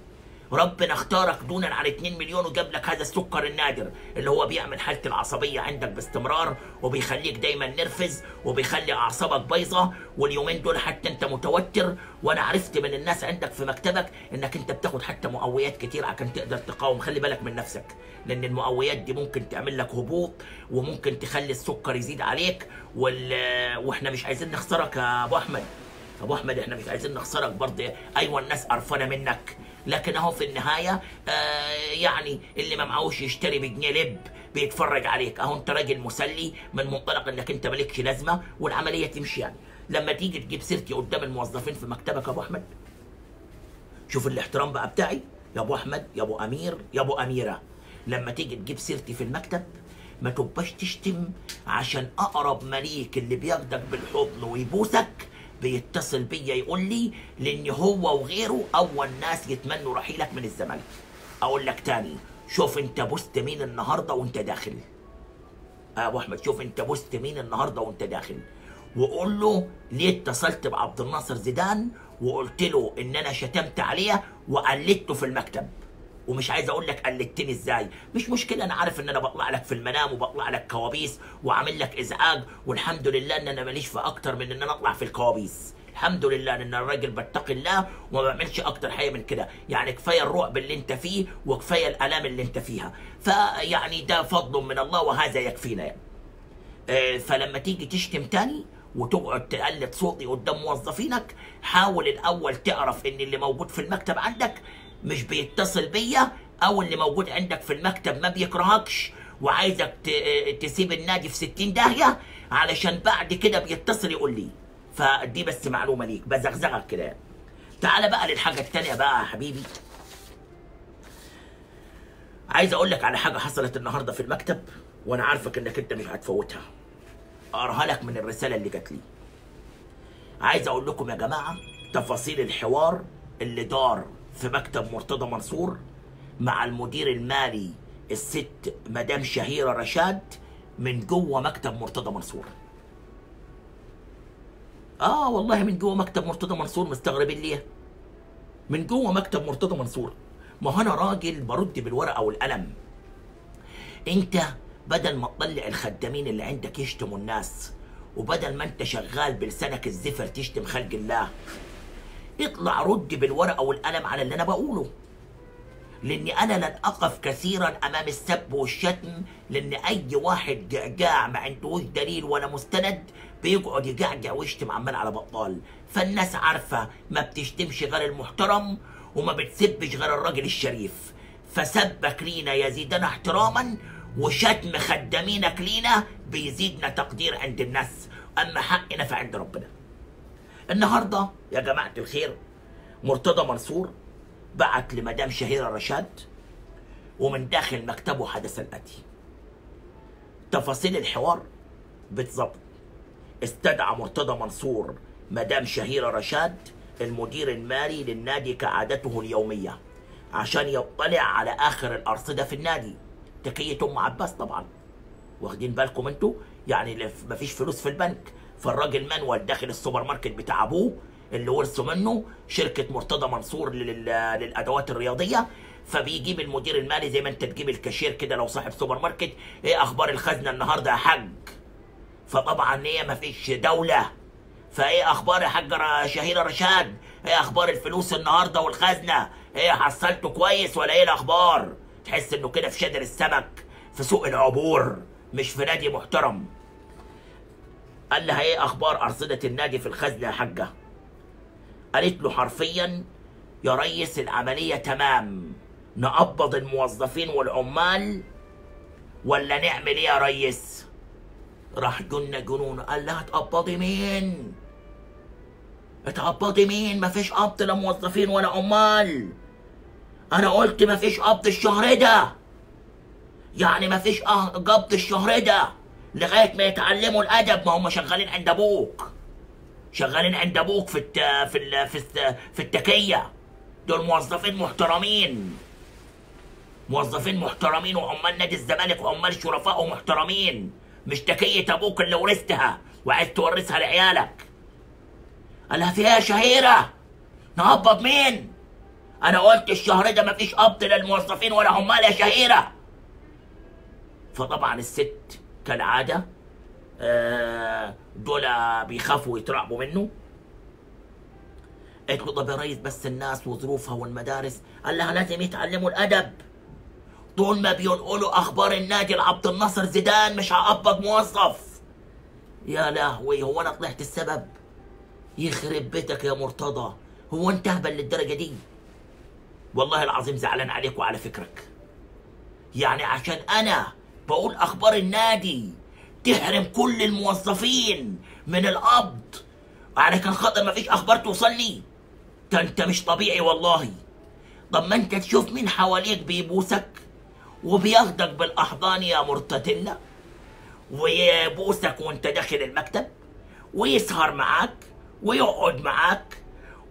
[SPEAKER 1] ربنا اختارك دونا عن 2 مليون وجاب لك هذا السكر النادر اللي هو بيعمل حاله العصبيه عندك باستمرار وبيخليك دايما نرفز وبيخلي اعصابك بايظه واليومين دول حتى انت متوتر وانا عرفت من الناس عندك في مكتبك انك انت بتاخد حتى مقويات كتير عشان تقدر تقاوم خلي بالك من نفسك لان المقويات دي ممكن تعمل لك هبوط وممكن تخلي السكر يزيد عليك وال... واحنا مش عايزين نخسرك يا ابو احمد ابو احمد احنا مش عايزين نخسرك برضه ايوه الناس قرفانه منك لكن اهو في النهايه آه يعني اللي ما معهوش يشتري بجنيه لب بيتفرج عليك اهو انت راجل مسلي من منطلق انك انت مالكش لازمه والعمليه تمشي يعني لما تيجي تجيب سيرتي قدام الموظفين في مكتبك يا ابو احمد شوف الاحترام بقى بتاعي يا ابو احمد يا ابو امير يا ابو اميره لما تيجي تجيب سيرتي في المكتب ما تبقاش تشتم عشان اقرب مليك اللي بياخدك بالحضن ويبوسك بيتصل بيا يقول لي لان هو وغيره اول ناس يتمنوا رحيلك من الزمالك اقول لك تاني شوف انت بوست مين النهارده وانت داخل يا ابو احمد شوف انت بوست مين النهارده وانت داخل وقول له ليه اتصلت بعبد الناصر زيدان وقلت له ان انا شتمت عليه وقلدته في المكتب ومش عايز اقول لك قلدتني ازاي مش مشكله انا عارف ان انا بطلع لك في المنام وبطلع لك كوابيس وعامل لك ازعاج والحمد لله ان انا ماليش في اكتر من ان انا اطلع في الكوابيس الحمد لله ان انا الراجل بتقي الله وما بعملش اكتر حاجه من كده يعني كفايه الرعب اللي انت فيه وكفايه الالام اللي انت فيها فيعني ده فضل من الله وهذا يكفينا يعني آه، فلما تيجي تشتم تاني وتقعد تقلد صوتي قدام موظفينك حاول الاول تعرف ان اللي موجود في المكتب عندك مش بيتصل بيا او اللي موجود عندك في المكتب ما بيكرهكش وعايزك ت- تسيب النادي في 60 داهيه علشان بعد كده بيتصل يقول لي فدي بس معلومه ليك بزغزغك كده يعني. تعالى بقى للحاجه التانيه بقى يا حبيبي عايز اقول لك على حاجه حصلت النهارده في المكتب وانا عارفك انك انت مش هتفوتها اقراها لك من الرساله اللي جات لي عايز اقول لكم يا جماعه تفاصيل الحوار اللي دار في مكتب مرتضى منصور مع المدير المالي الست مدام شهيره رشاد من جوه مكتب مرتضى منصور اه والله من جوه مكتب مرتضى منصور مستغربين ليه من جوه مكتب مرتضى منصور ما هو انا راجل برد بالورقه والقلم انت بدل ما تطلع الخدامين اللي عندك يشتموا الناس وبدل ما انت شغال بلسانك الزفر تشتم خلق الله اطلع رد بالورقه والقلم على اللي انا بقوله لاني انا لن اقف كثيرا امام السب والشتم لان اي واحد جعجاع ما عندهوش دليل ولا مستند بيقعد يجعجع ويشتم عمال على بطال فالناس عارفه ما بتشتمش غير المحترم وما بتسبش غير الراجل الشريف فسبك لينا يزيدنا احتراما وشتم خدامينك لينا بيزيدنا تقدير عند الناس اما حقنا فعند ربنا النهارده يا جماعه الخير مرتضى منصور بعت لمدام شهيرة رشاد ومن داخل مكتبه حدث الآتي تفاصيل الحوار بالضبط استدعى مرتضى منصور مدام شهيرة رشاد المدير المالي للنادي كعادته اليومية عشان يطلع على آخر الأرصدة في النادي تكية أم عباس طبعا واخدين بالكم انتوا يعني لف- مفيش فلوس في البنك فالراجل منوال داخل السوبر ماركت بتاع ابوه اللي ورثه منه شركه مرتضى منصور لل- للادوات الرياضيه فبيجيب المدير المالي زي ما انت تجيب الكاشير كده لو صاحب سوبر ماركت ايه اخبار الخزنه النهارده يا حاج فطبعا هي مفيش دوله فايه اخبار يا حاج ر- شهيره رشاد ايه اخبار الفلوس النهارده والخزنه ايه حصلته كويس ولا ايه الاخبار تحس انه كده في شادر السمك في سوق العبور مش في نادي محترم قال لها ايه اخبار ارصده النادي في الخزنه يا حاجه قالت له حرفيا يا ريس العمليه تمام نقبض الموظفين والعمال ولا نعمل ايه يا ريس راح جن جنون قال لها تقبضي مين تقبضي مين مفيش قبض لا موظفين ولا عمال انا قلت مفيش قبض الشهر ده يعني مفيش أه- قبض الشهر ده لغايه ما يتعلموا الادب ما هم شغالين عند ابوك شغالين عند ابوك في الت... في ال... في, الت... في التكيه دول موظفين محترمين موظفين محترمين وعمال نادي الزمالك وعمال شرفاء محترمين مش تكية ابوك اللي ورثتها وعايز تورثها لعيالك قال لها فيها شهيرة نقبض مين انا قلت الشهر ده مفيش قبض للموظفين ولا عمال يا شهيره فطبعا الست كالعاده آه، دول بيخافوا يتراقبوا منه قلت له طب يا ريس بس الناس وظروفها والمدارس قال لها لازم يتعلموا الادب طول ما بينقلوا اخبار النادي لعبد الناصر زيدان مش هقبض موظف يا لهوي هو انا طلعت السبب يخرب بيتك يا مرتضى هو انت اهبل للدرجه دي والله العظيم زعلان عليك وعلى فكرك يعني عشان انا بقول اخبار النادي تحرم كل الموظفين من القبض علشان خاطر ما فيش اخبار توصل لي ده انت مش طبيعي والله طب ما انت تشوف مين حواليك بيبوسك وبياخدك بالاحضان يا مرتدلة ويبوسك وانت داخل المكتب ويسهر معاك ويقعد معاك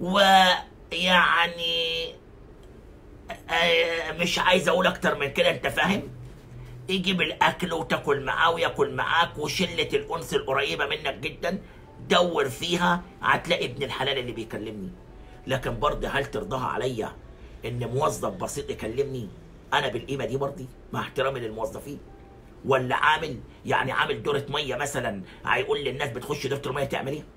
[SPEAKER 1] ويعني آه، مش عايز اقول اكتر من كده انت فاهم يجيب الاكل وتاكل معاه وياكل معاك وشله الانس القريبه منك جدا دور فيها هتلاقي ابن الحلال اللي بيكلمني لكن برضه هل ترضاها عليا ان موظف بسيط يكلمني انا بالقيمه دي برضه مع احترامي للموظفين ولا عامل يعني عامل دورة مية مثلا هيقول للناس بتخش دورة المية تعمل ايه؟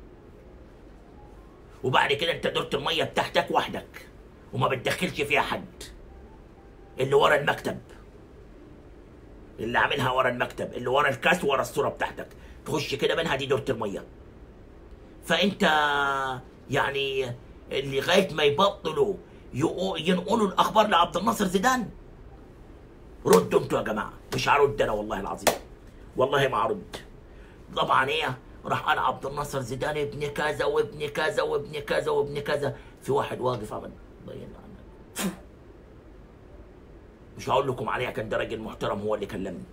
[SPEAKER 1] وبعد كده انت دورة المية بتاعتك وحدك وما بتدخلش فيها حد اللي ورا المكتب اللي عاملها ورا المكتب اللي ورا الكاس ورا الصورة بتاعتك تخش كده منها دي دورة المية فانت يعني لغاية ما يبطلوا يقو- ينقلوا الاخبار لعبد الناصر زيدان ردوا انتوا يا جماعه مش هرد انا والله العظيم والله ما هرد طبعا ايه راح قال عبد الناصر زيدان ابن كذا وابن كذا وابن كذا وابن كذا في واحد واقف عمل ضينا عنك مش هقول لكم عليه كان ده راجل محترم هو اللي كلمني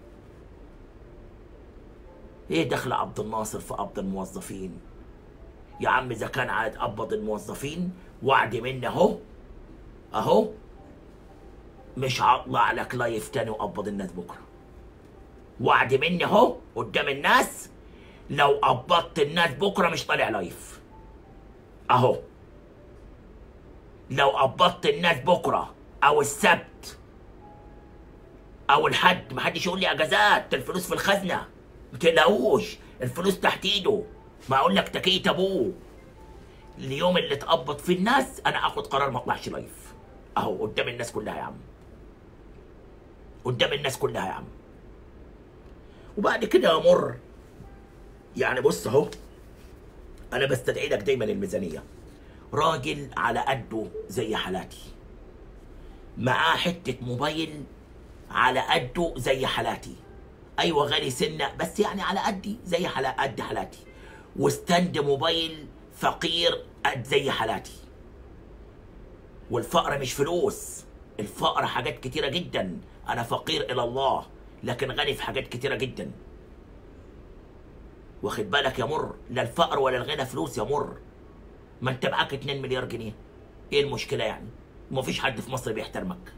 [SPEAKER 1] ايه دخل عبد الناصر في قبض الموظفين يا عم اذا كان عاد قبض الموظفين وعد مني اهو اهو مش هطلع لك لايف تاني وقبض الناس بكره وعد مني اهو قدام الناس لو قبضت الناس بكره مش طالع لايف اهو لو قبضت الناس بكره او السبت او الحد محدش يقول لي اجازات الفلوس في الخزنه ما تقلقوش الفلوس تحت ايده ما اقول لك تكيت ابوه اليوم اللي تقبض فيه الناس انا اخد قرار ما اطلعش لايف اهو قدام الناس كلها يا عم قدام الناس كلها يا عم وبعد كده امر يعني بص اهو انا بستدعي لك دايما الميزانيه راجل على قده زي حالاتي معاه حته موبايل على قده زي حالاتي ايوه غالي سنه بس يعني على قدي زي حلا قد حالاتي وستاند موبايل فقير قد زي حالاتي والفقر مش فلوس الفقر حاجات كتيرة جدا أنا فقير إلى الله لكن غني في حاجات كتيرة جدا واخد بالك يا مر لا الفقر ولا الغنى فلوس يا مر ما انت معاك 2 مليار جنيه ايه المشكلة يعني ومفيش حد في مصر بيحترمك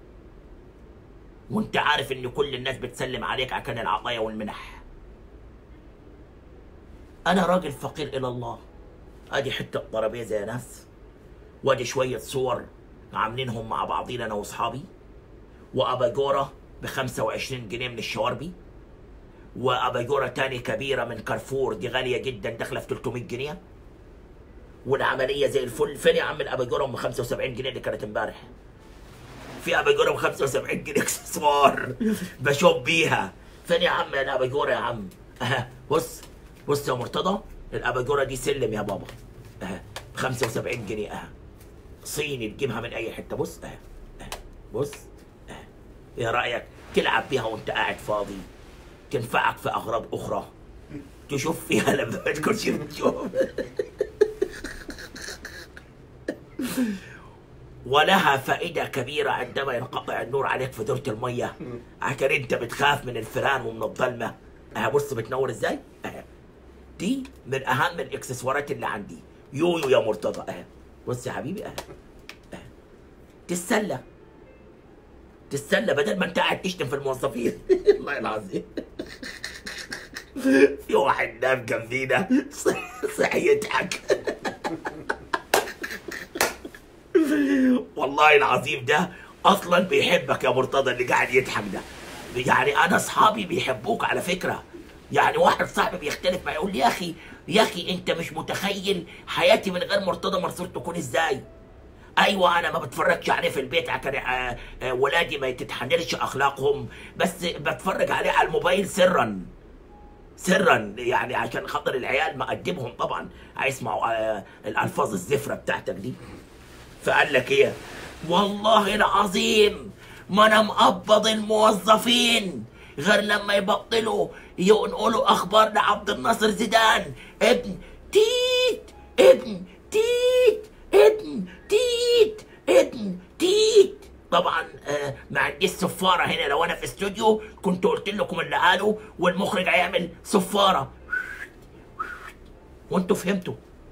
[SPEAKER 1] وانت عارف ان كل الناس بتسلم عليك عشان العطايا والمنح انا راجل فقير الى الله ادي حته ترابيزه يا ناس وادي شويه صور عاملينهم مع بعضينا انا واصحابي واباجوره ب 25 جنيه من الشواربي واباجوره تاني كبيره من كارفور دي غاليه جدا داخله في 300 جنيه والعمليه زي الفل فين يا عم الاباجوره ام 75 جنيه اللي كانت امبارح في اباجوره ب 75 جنيه اكسسوار بشوف بيها فين يا عم الاباجوره يا عم اها بص بص يا مرتضى الاباجوره دي سلم يا بابا اها ب 75 جنيه اها صيني تجيبها من اي حته بص اها اها بص اها ايه رايك تلعب بيها وانت قاعد فاضي تنفعك في اغراض اخرى تشوف فيها لما ما تكونش بتشوف ولها فائدة كبيرة عندما ينقطع النور عليك في دورة المية عشان انت بتخاف من الفيران ومن الظلمة اها بص بتنور ازاي اها دي من اهم الاكسسوارات اللي عندي يويو يا مرتضى اها بص يا حبيبي اها اها تتسلى تتسلى بدل ما انت قاعد تشتم في الموظفين والله العظيم في واحد نام جنبينا صحي يضحك والله والله العظيم ده اصلا بيحبك يا مرتضى اللي قاعد يضحك ده يعني انا اصحابي بيحبوك على فكره يعني واحد صاحبي بيختلف معايا يقول لي يا اخي يا اخي انت مش متخيل حياتي من غير مرتضى منصور تكون ازاي ايوه انا ما بتفرجش عليه في البيت عشان آه، آه، ولادي ما تتحنرش اخلاقهم بس بتفرج عليه على الموبايل سرا سرا يعني عشان خاطر العيال مقدمهم طبعا هيسمعوا آه، الالفاظ الزفره بتاعتك دي فقال لك ايه والله العظيم ما انا مقبض الموظفين غير لما يبطلوا ينقلوا اخبار لعبد الناصر زيدان ابن تيت ابن تيت ابن تيت ابن تيت طبعا آه ما عنديش صفاره هنا لو انا في استوديو كنت قلت لكم اللي قاله والمخرج هيعمل صفاره وانتوا فهمتوا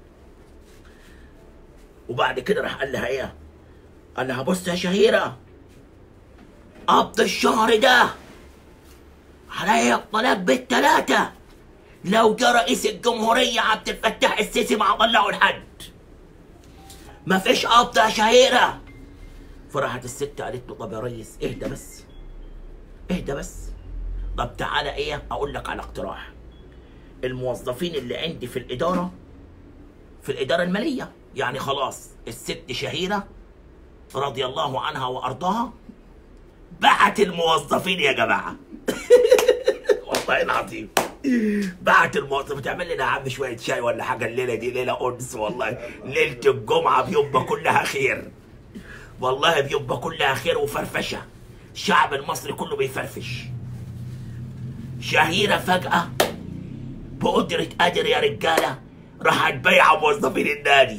[SPEAKER 1] وبعد كده راح قال لها ايه قال لها بص يا شهيره قبض الشهر ده عليا الطلاق بالتلاتة لو جه رئيس الجمهورية عبد الفتاح السيسي ما طلعوا الحد ما فيش قبض يا شهيرة فراحت الست قالت له طب يا ريس اهدى بس اهدى بس طب تعالى ايه اقول لك على اقتراح الموظفين اللي عندي في الإدارة في الإدارة المالية يعني خلاص الست شهيرة رضي الله عنها وأرضاها بعت الموظفين يا جماعة والله العظيم بعت الموظف تعمل لنا يا عم شوية شاي ولا حاجة الليلة دي ليلة أنس والله ليلة الجمعة بيبقى كلها خير والله بيبقى كلها خير وفرفشة الشعب المصري كله بيفرفش شهيرة فجأة بقدرة قادر يا رجالة راحت بايعة موظفين النادي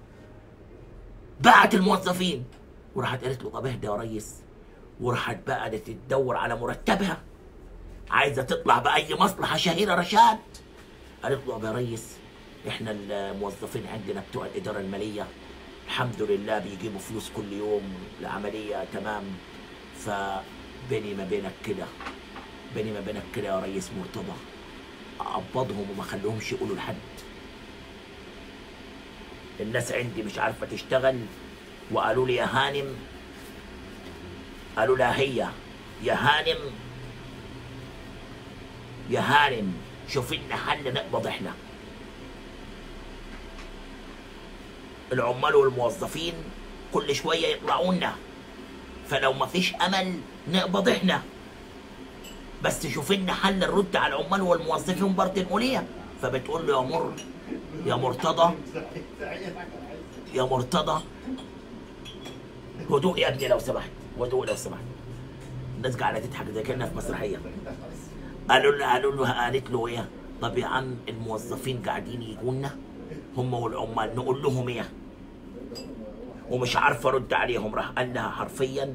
[SPEAKER 1] بعت الموظفين وراحت قالت له طب اهدى يا ريس وراحت بقى قعدت تدور على مرتبها عايزه تطلع باي مصلحه شهيره رشاد قالت له طب يا ريس احنا الموظفين عندنا بتوع الاداره الماليه الحمد لله بيجيبوا فلوس كل يوم العمليه تمام فبيني ما بينك كده بيني ما بينك كده يا ريس مرتضى اقبضهم وما خليهمش يقولوا لحد الناس عندي مش عارفه تشتغل وقالوا لي يا هانم قالوا لها هي يا هانم يا هانم شوف لنا حل نقبض احنا العمال والموظفين كل شويه يطلعوا لنا فلو ما فيش امل نقبض احنا بس شوف لنا حل نرد على العمال والموظفين برضه الموليه فبتقول له يا مر يا مرتضى يا مرتضى هدوء يا ابني لو سمحت هدوء لو سمحت الناس قاعده تضحك زي كانها في مسرحيه قالوا له قالوا له قالت له ايه طب يا عم الموظفين قاعدين يجونا هم والعمال نقول لهم ايه ومش عارف ارد عليهم راح قال لها حرفيا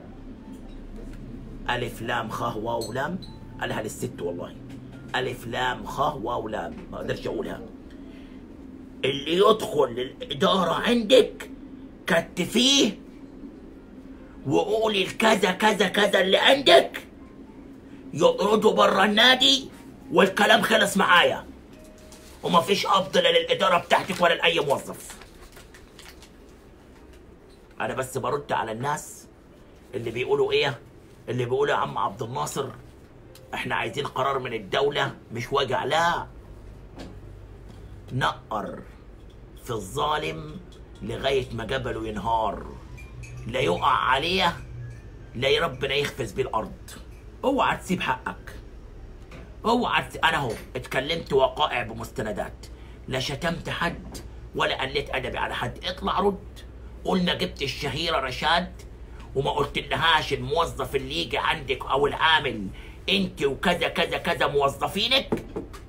[SPEAKER 1] الف لام خ واو لام قالها للست والله الف لام خ واو لام ما اقدرش اقولها اللي يدخل الاداره عندك كتفيه وقولي الكذا كذا كذا اللي عندك يقعدوا بره النادي والكلام خلص معايا وما فيش قبض لا للاداره بتاعتك ولا لاي موظف انا بس برد على الناس اللي بيقولوا ايه اللي بيقولوا يا عم عبد الناصر احنا عايزين قرار من الدوله مش وجع لا نقر في الظالم لغايه ما جبله ينهار لا يقع عليه لا ربنا يخفز بيه الارض اوعى تسيب حقك اوعى تس... انا اهو اتكلمت وقائع بمستندات لا شتمت حد ولا قلت ادبي على حد اطلع رد قلنا جبت الشهيره رشاد وما قلت لهاش الموظف اللي يجي عندك او العامل انت وكذا كذا كذا موظفينك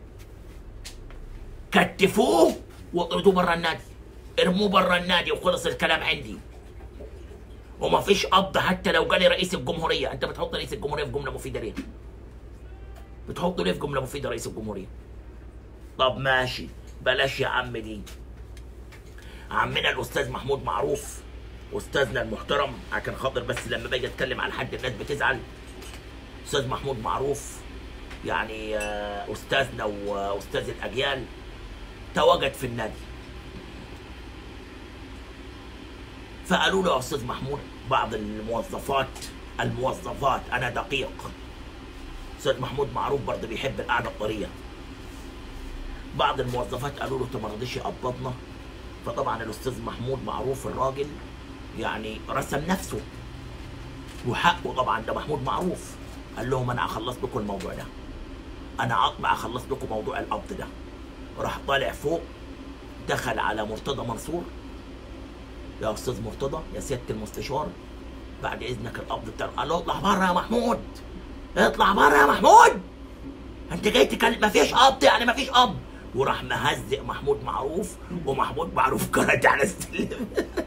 [SPEAKER 1] كتفوه واطردوه بره النادي ارموه بره النادي وخلص الكلام عندي وما فيش قبض حتى لو جالي رئيس الجمهوريه انت بتحط رئيس الجمهوريه في جمله مفيده ليه بتحطه ليه في جمله مفيده رئيس الجمهوريه طب ماشي بلاش يا عم دي عمنا الاستاذ محمود معروف استاذنا المحترم عشان خاطر بس لما باجي اتكلم على حد الناس بتزعل استاذ محمود معروف يعني آه، استاذنا واستاذ الاجيال تواجد في النادي فقالوا له يا استاذ محمود بعض الموظفات الموظفات انا دقيق استاذ محمود معروف برضه بيحب القعده الطريه بعض الموظفات قالوا له انت ما رضيش يقبضنا فطبعا الاستاذ محمود معروف الراجل يعني رسم نفسه وحقه طبعا ده محمود معروف قال لهم انا هخلص لكم الموضوع ده انا اطلع اخلص لكم موضوع القبض ده راح طالع فوق دخل على مرتضى منصور يا استاذ مرتضى يا سياده المستشار بعد اذنك القبض بتاع قال له اطلع بره يا محمود اطلع بره يا محمود انت جاي تكلم مفيش قبض يعني مفيش قبض وراح مهزق محمود معروف ومحمود معروف كرت على السلم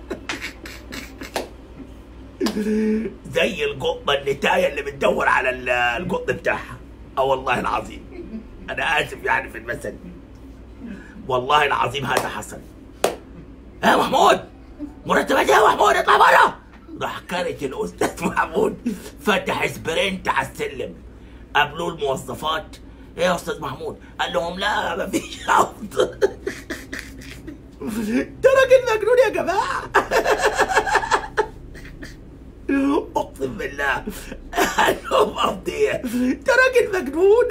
[SPEAKER 1] زي القطه النتايه اللي بتدور على ال- القط بتاعها اه والله العظيم انا اسف يعني في المثل والله العظيم هذا حصل يا محمود مرتبات إيه يا محمود اطلع بره راح كانت الاستاذ محمود فتح سبرنت على السلم قابلوه الموظفات ايه يا استاذ محمود قال لهم لا مفيش عبد ده راجل مجنون يا جماعه اقسم بالله قال لهم قصدي إيه؟ ده راجل مجنون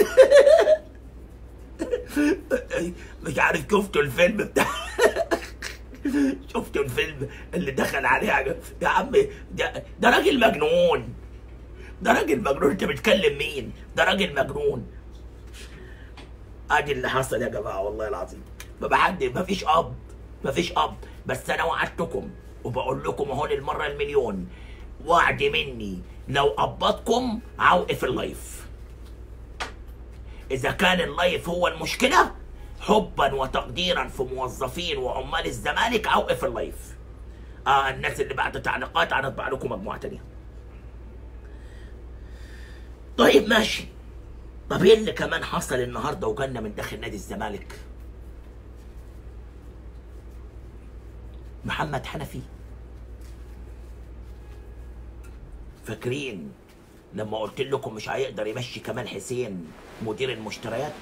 [SPEAKER 1] مش عارف شفتوا الفيلم بتاع شفتوا الفيلم اللي دخل عليه يا- يا عم ده ده راجل مجنون ده راجل مجنون انت بتكلم مين ده راجل مجنون ادي اللي حصل يا جماعه والله العظيم ما بحد ما فيش اب ما فيش اب بس انا وعدتكم وبقول لكم اهو للمره المليون وعد مني لو قبضكم عوقف اللايف اذا كان اللايف هو المشكله حبا وتقديرا في موظفين وعمال الزمالك اوقف اللايف اه الناس اللي بعد تعليقات هنطبع لكم مجموعه تانيه طيب ماشي طب ايه اللي كمان حصل النهارده وجالنا من داخل نادي الزمالك محمد حنفي فاكرين لما قلت لكم مش هيقدر يمشي كمال حسين مدير المشتريات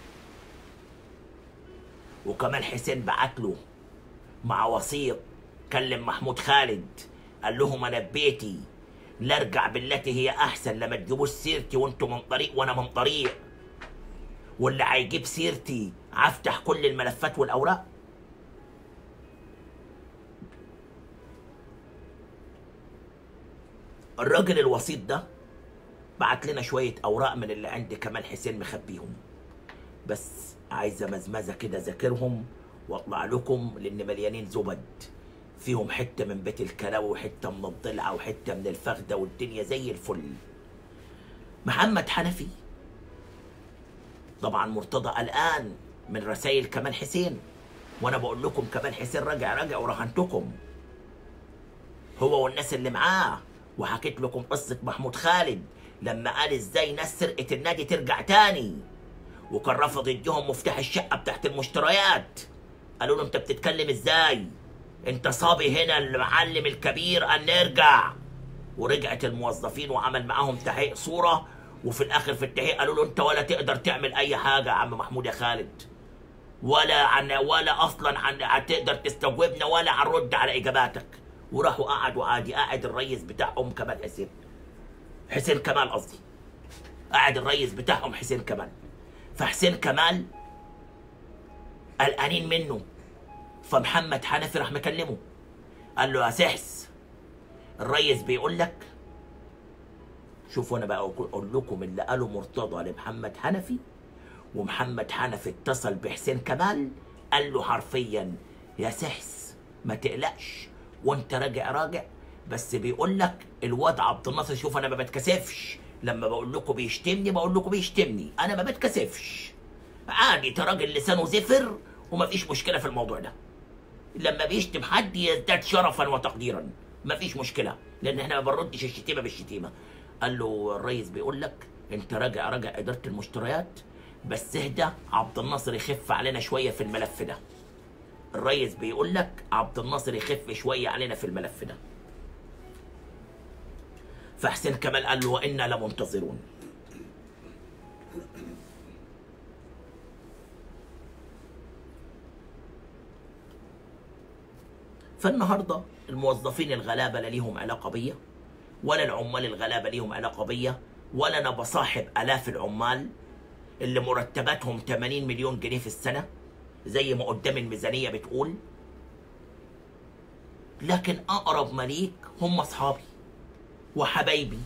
[SPEAKER 1] وكمال حسين بعت له مع وسيط كلم محمود خالد قال لهم انا ببيتي لا ارجع بالتي هي احسن لما تجيبوش سيرتي وانتم من طريق وانا من طريق واللي هيجيب سيرتي هفتح كل الملفات والاوراق الراجل الوسيط ده بعت لنا شوية أوراق من اللي عند كمال حسين مخبيهم بس عايزة مزمزة كده ذاكرهم واطلع لكم لأن مليانين زبد فيهم حتة من بيت الكلاوي وحتة من الضلعة وحتة من الفخدة والدنيا زي الفل محمد حنفي طبعا مرتضى قلقان من رسائل كمال حسين وانا بقول لكم كمال حسين راجع راجع ورهنتكم هو والناس اللي معاه وحكيت لكم قصة محمود خالد لما قال ازاي ناس سرقة النادي ترجع تاني وكان رفض يديهم مفتاح الشقة بتاعت المشتريات قالوا له انت بتتكلم ازاي انت صابي هنا المعلم الكبير ان نرجع ورجعت الموظفين وعمل معاهم تحقيق صورة وفي الاخر في التحقيق قالوا له انت ولا تقدر تعمل اي حاجة يا عم محمود يا خالد ولا عن ولا اصلا عن هتقدر تستجوبنا ولا هنرد على اجاباتك وراحوا قعدوا عادي قاعد الريس بتاعهم كمال حسين حسين كمال قصدي قاعد الريس بتاعهم حسين كمال فحسين كمال قلقانين منه فمحمد حنفي راح مكلمه قال له يا سحس الريس بيقول لك شوفوا انا بقى اقول لكم اللي قاله مرتضى لمحمد حنفي ومحمد حنفي اتصل بحسين كمال قال له حرفيا يا سحس ما تقلقش وانت راجع راجع بس بيقول لك الواد عبد الناصر شوف انا ما بتكسفش لما بقول لكم بيشتمني بقول لكم بيشتمني انا ما بتكسفش عادي ده راجل لسانه زفر ومفيش مشكله في الموضوع ده لما بيشتم حد يزداد شرفا وتقديرا مفيش مشكله لان احنا ما بنردش الشتيمه بالشتيمه قال له الريس بيقول لك انت راجع راجع اداره المشتريات بس اهدى عبد الناصر يخف علينا شويه في الملف ده الريس بيقول لك عبد الناصر يخف شويه علينا في الملف ده فحسين كمال قال له وانا لمنتظرون فالنهارده الموظفين الغلابه لا ليهم علاقه بيا ولا العمال الغلابه ليهم علاقه بيا ولا انا بصاحب الاف العمال اللي مرتباتهم 80 مليون جنيه في السنه زي ما قدام الميزانيه بتقول لكن اقرب مليك هم اصحابي وحبايبي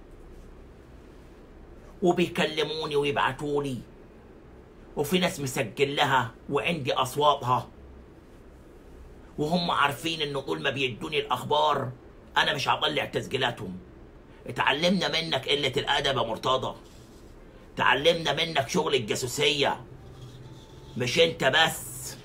[SPEAKER 1] وبيكلموني ويبعتوا لي وفي ناس مسجل لها وعندي اصواتها وهم عارفين ان طول ما بيدوني الاخبار انا مش هطلع تسجيلاتهم اتعلمنا منك قله الادب يا مرتضى اتعلمنا منك شغل الجاسوسيه مش انت بس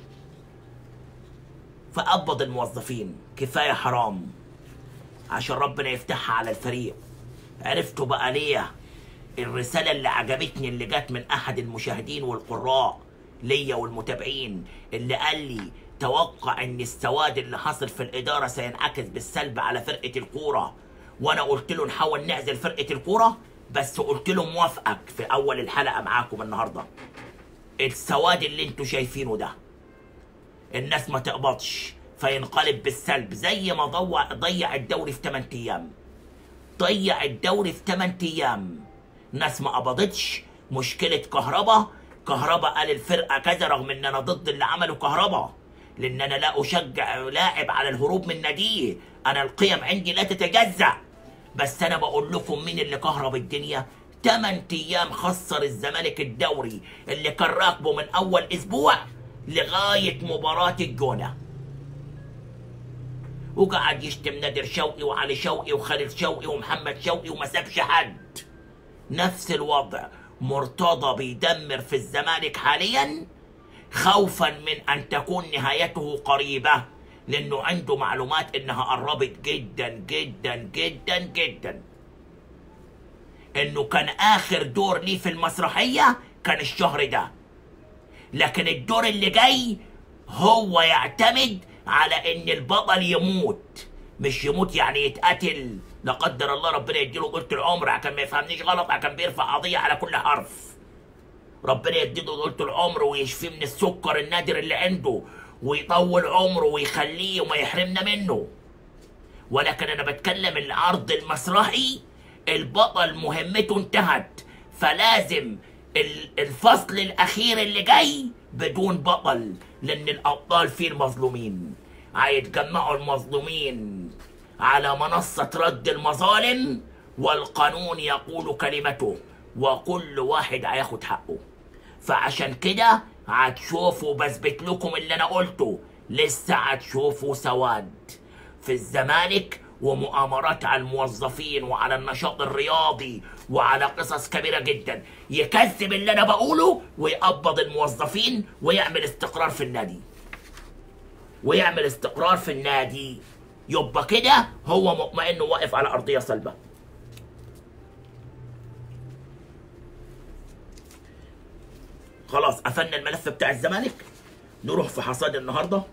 [SPEAKER 1] فقبض الموظفين كفايه حرام عشان ربنا يفتحها على الفريق عرفتوا بقى ليه الرسالة اللي عجبتني اللي جت من أحد المشاهدين والقراء ليا والمتابعين اللي قال لي توقع ان السواد اللي حصل في الإدارة سينعكس بالسلب على فرقة الكورة وأنا قلت له نحاول نعزل فرقة الكورة بس قلت له موافقك في أول الحلقة معاكم النهاردة السواد اللي انتوا شايفينه ده الناس ما تقبضش فينقلب بالسلب زي ما ضوع ضيع الدوري في 8 ايام ضيع الدوري في 8 ايام ناس ما قبضتش مشكله كهربا كهربا قال الفرقه كذا رغم ان انا ضد اللي عمله كهربا لان انا لا اشجع لاعب على الهروب من ناديه انا القيم عندي لا تتجزا بس انا بقول لكم مين اللي كهرب الدنيا 8 ايام خسر الزمالك الدوري اللي كان راكبه من اول اسبوع لغايه مباراه الجونه وقعد يشتم نادر شوقي وعلي شوقي وخالد شوقي ومحمد شوقي وما سابش حد نفس الوضع مرتضى بيدمر في الزمالك حاليا خوفا من ان تكون نهايته قريبه لانه عنده معلومات انها قربت جدا جدا جدا جدا انه كان اخر دور ليه في المسرحيه كان الشهر ده لكن الدور اللي جاي هو يعتمد على ان البطل يموت مش يموت يعني يتقتل لا قدر الله ربنا يديله طولة العمر عشان ما يفهمنيش غلط عشان بيرفع قضية على كل حرف ربنا يديله طولة العمر ويشفيه من السكر النادر اللي عنده ويطول عمره ويخليه وما يحرمنا منه ولكن انا بتكلم العرض المسرحي البطل مهمته انتهت فلازم ال- الفصل الاخير اللي جاي بدون بطل لان الابطال فيه المظلومين هيتجمعوا المظلومين على منصة رد المظالم والقانون يقول كلمته وكل واحد هياخد حقه فعشان كده هتشوفوا بثبت لكم اللي انا قلته لسه هتشوفوا سواد في الزمالك ومؤامرات على الموظفين وعلى النشاط الرياضي وعلى قصص كبيرة جدا يكذب اللي انا بقوله ويقبض الموظفين ويعمل استقرار في النادي ويعمل استقرار في النادي يبقى كده هو مطمئن واقف على ارضيه صلبه خلاص قفلنا الملف بتاع الزمالك نروح في حصاد النهارده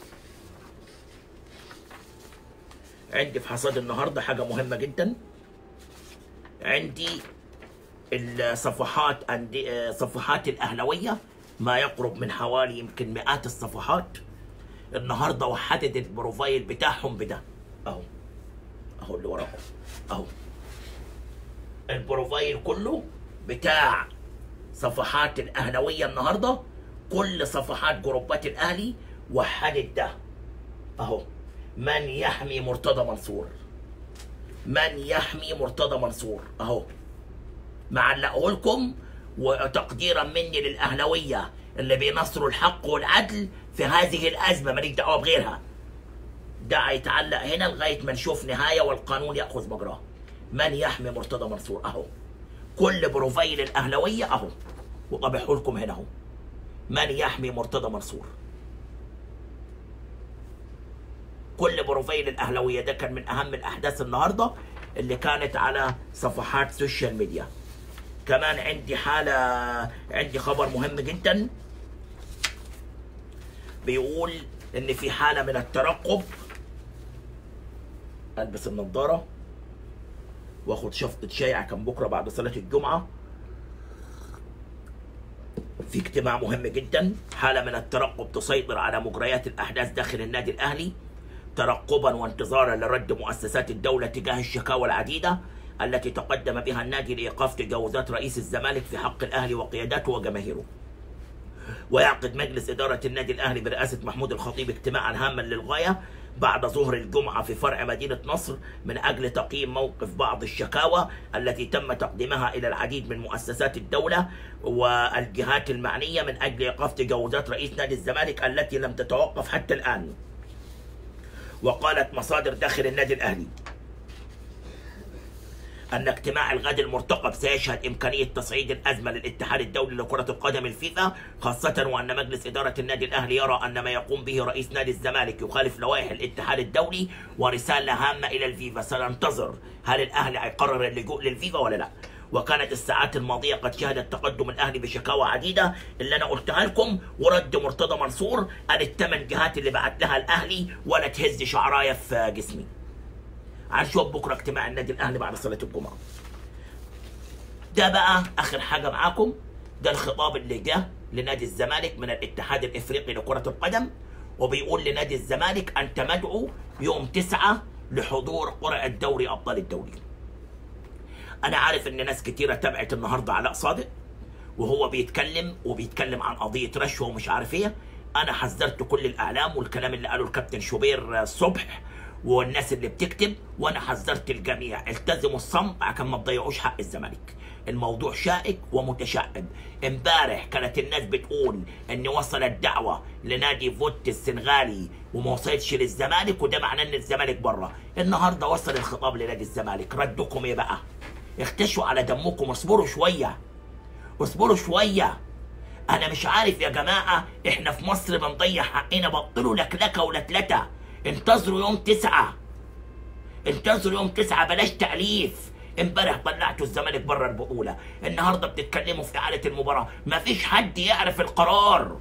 [SPEAKER 1] عندي في حصاد النهارده حاجه مهمه جدا عندي الصفحات عندي آه، صفحات الاهلاويه ما يقرب من حوالي يمكن مئات الصفحات النهارده وحدت البروفايل بتاعهم بده اهو اهو اللي وراكم اهو البروفايل كله بتاع صفحات الاهلاويه النهارده كل صفحات جروبات الاهلي وحدت ده اهو من يحمي مرتضى منصور من يحمي مرتضى منصور اهو معلقه لكم وتقديرا مني للاهلاويه اللي بينصروا الحق والعدل في هذه الازمه ماليش دعوه بغيرها ده هيتعلق هنا لغايه ما نشوف نهايه والقانون ياخذ مجراه من يحمي مرتضى منصور اهو كل بروفايل الاهلاويه اهو وطبعه لكم هنا اهو من يحمي مرتضى منصور كل بروفايل الاهلاويه ده كان من اهم الاحداث النهارده اللي كانت على صفحات سوشيال ميديا كمان عندي حاله عندي خبر مهم جدا بيقول ان في حاله من الترقب البس النضاره واخد شفطة شاي عشان بكره بعد صلاة الجمعة في اجتماع مهم جدا حالة من الترقب تسيطر على مجريات الأحداث داخل النادي الأهلي ترقبا وانتظارا لرد مؤسسات الدولة تجاه الشكاوى العديدة التي تقدم بها النادي لإيقاف تجاوزات رئيس الزمالك في حق الأهلي وقيادته وجماهيره ويعقد مجلس إدارة النادي الأهلي برئاسة محمود الخطيب اجتماعا هاما للغاية بعد ظهر الجمعة في فرع مدينة نصر من أجل تقييم موقف بعض الشكاوى التي تم تقديمها إلى العديد من مؤسسات الدولة والجهات المعنية من أجل إيقاف تجاوزات رئيس نادي الزمالك التي لم تتوقف حتى الآن وقالت مصادر داخل النادي الأهلي أن اجتماع الغد المرتقب سيشهد إمكانية تصعيد الأزمة للاتحاد الدولي لكرة القدم الفيفا خاصة وأن مجلس إدارة النادي الأهلي يرى أن ما يقوم به رئيس نادي الزمالك يخالف لوائح الاتحاد الدولي ورسالة هامة إلى الفيفا سننتظر هل الأهلي هيقرر اللجوء للفيفا ولا لا وكانت الساعات الماضية قد شهدت تقدم الأهلي بشكاوى عديدة اللي أنا قلتها لكم ورد مرتضى منصور قال الثمان جهات اللي بعت لها الأهلي ولا تهز شعراية في جسمي هنشوف بكره اجتماع النادي الاهلي بعد صلاه الجمعه. ده بقى اخر حاجه معاكم ده الخطاب اللي جه لنادي الزمالك من الاتحاد الافريقي لكره القدم وبيقول لنادي الزمالك انت مدعو يوم تسعة لحضور قرعه دوري ابطال الدوري. انا عارف ان ناس كتيره تابعت النهارده علاء صادق وهو بيتكلم وبيتكلم عن قضيه رشوه ومش عارف ايه انا حذرت كل الاعلام والكلام اللي قاله الكابتن شوبير الصبح والناس اللي بتكتب وانا حذرت الجميع التزموا الصمت عشان ما تضيعوش حق الزمالك الموضوع شائك ومتشعب امبارح كانت الناس بتقول ان وصلت دعوه لنادي فوت السنغالي وما وصلتش للزمالك وده معناه ان الزمالك بره النهارده وصل الخطاب لنادي الزمالك ردكم ايه بقى اختشوا على دمكم اصبروا شويه اصبروا شويه انا مش عارف يا جماعه احنا في مصر بنضيع حقنا بطلوا لكلكه ولتلته انتظروا يوم تسعة انتظروا يوم تسعة بلاش تأليف امبارح طلعتوا الزمالك بره البطولة النهارده بتتكلموا في إعادة المباراة مفيش حد يعرف القرار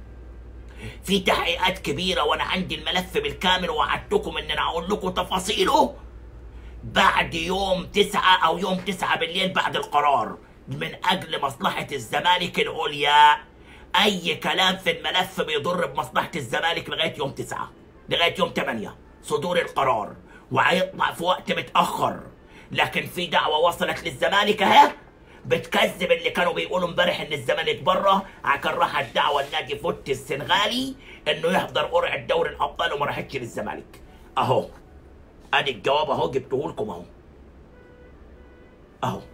[SPEAKER 1] في تحقيقات كبيرة وأنا عندي الملف بالكامل ووعدتكم إن أنا أقول لكم تفاصيله بعد يوم تسعة أو يوم تسعة بالليل بعد القرار من أجل مصلحة الزمالك العليا أي كلام في الملف بيضر بمصلحة الزمالك لغاية يوم تسعة لغايه يوم 8 صدور القرار وهيطلع في وقت متاخر لكن في دعوه وصلت للزمالك اهي بتكذب اللي كانوا بيقولوا امبارح ان الزمالك بره عشان راحت دعوه لنادي فوت السنغالي انه يحضر قرعه دوري الابطال وما راحتش للزمالك اهو ادي الجواب اهو جبته لكم اهو اهو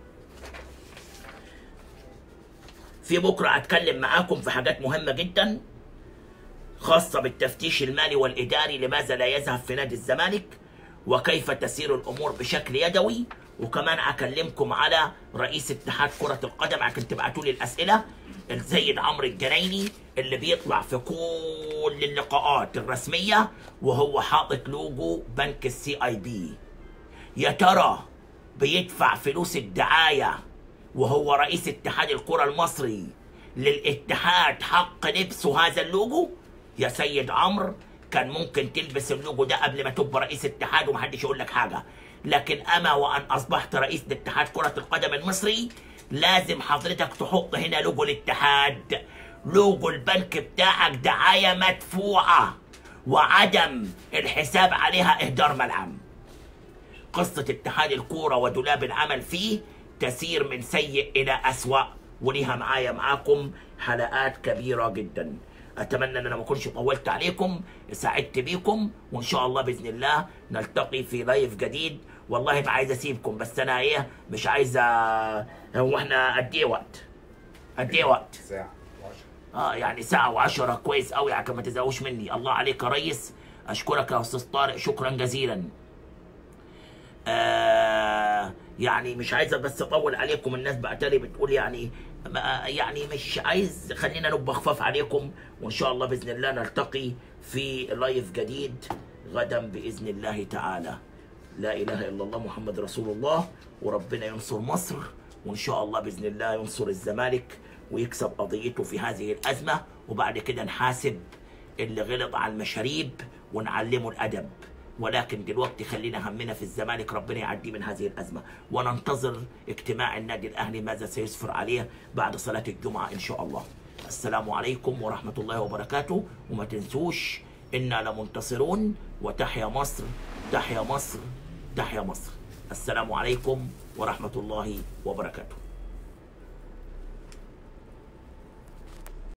[SPEAKER 1] في بكره هتكلم معاكم في حاجات مهمه جدا خاصة بالتفتيش المالي والإداري لماذا لا يذهب في نادي الزمالك وكيف تسير الأمور بشكل يدوي وكمان أكلمكم على رئيس اتحاد كرة القدم عشان تبعتوا لي الأسئلة السيد عمرو الجنايني اللي بيطلع في كل اللقاءات الرسمية وهو حاطط لوجو بنك السي اي بي يا ترى بيدفع فلوس الدعاية وهو رئيس اتحاد الكرة المصري للاتحاد حق لبسه هذا اللوجو يا سيد عمرو كان ممكن تلبس اللوجو ده قبل ما تبقى رئيس اتحاد ومحدش يقول لك حاجه لكن اما وان اصبحت رئيس لاتحاد كره القدم المصري لازم حضرتك تحط هنا لوجو الاتحاد لوجو البنك بتاعك دعايه مدفوعه وعدم الحساب عليها اهدار ملعب قصه اتحاد الكوره ودولاب العمل فيه تسير من سيء الى اسوا وليها معايا معاكم حلقات كبيره جدا اتمنى ان انا ما اكونش طولت عليكم سعدت بيكم وان شاء الله باذن الله نلتقي في لايف جديد والله ما عايز اسيبكم بس انا ايه مش عايز أ- هو احنا قد ايه وقت؟ قد ايه وقت؟
[SPEAKER 2] ساعة
[SPEAKER 1] اه يعني ساعة وعشرة كويس قوي عشان ما تزهقوش مني الله عليك يا ريس اشكرك يا استاذ طارق شكرا جزيلا آه يعني مش عايز بس اطول عليكم الناس بقتلي بتقول يعني ما- يعني مش عايز خلينا نبقى خفاف عليكم وان شاء الله باذن الله نلتقي في لايف جديد غدا باذن الله تعالى لا اله الا الله محمد رسول الله وربنا ينصر مصر وان شاء الله باذن الله ينصر الزمالك ويكسب قضيته في هذه الازمه وبعد كده نحاسب اللي غلط على المشاريب ونعلمه الادب ولكن دلوقتي خلينا همنا في الزمالك ربنا يعدي من هذه الازمه وننتظر اجتماع النادي الاهلي ماذا سيسفر عليه بعد صلاه الجمعه ان شاء الله. السلام عليكم ورحمه الله وبركاته وما تنسوش انا لمنتصرون وتحيا مصر تحيا مصر تحيا مصر السلام عليكم ورحمه الله وبركاته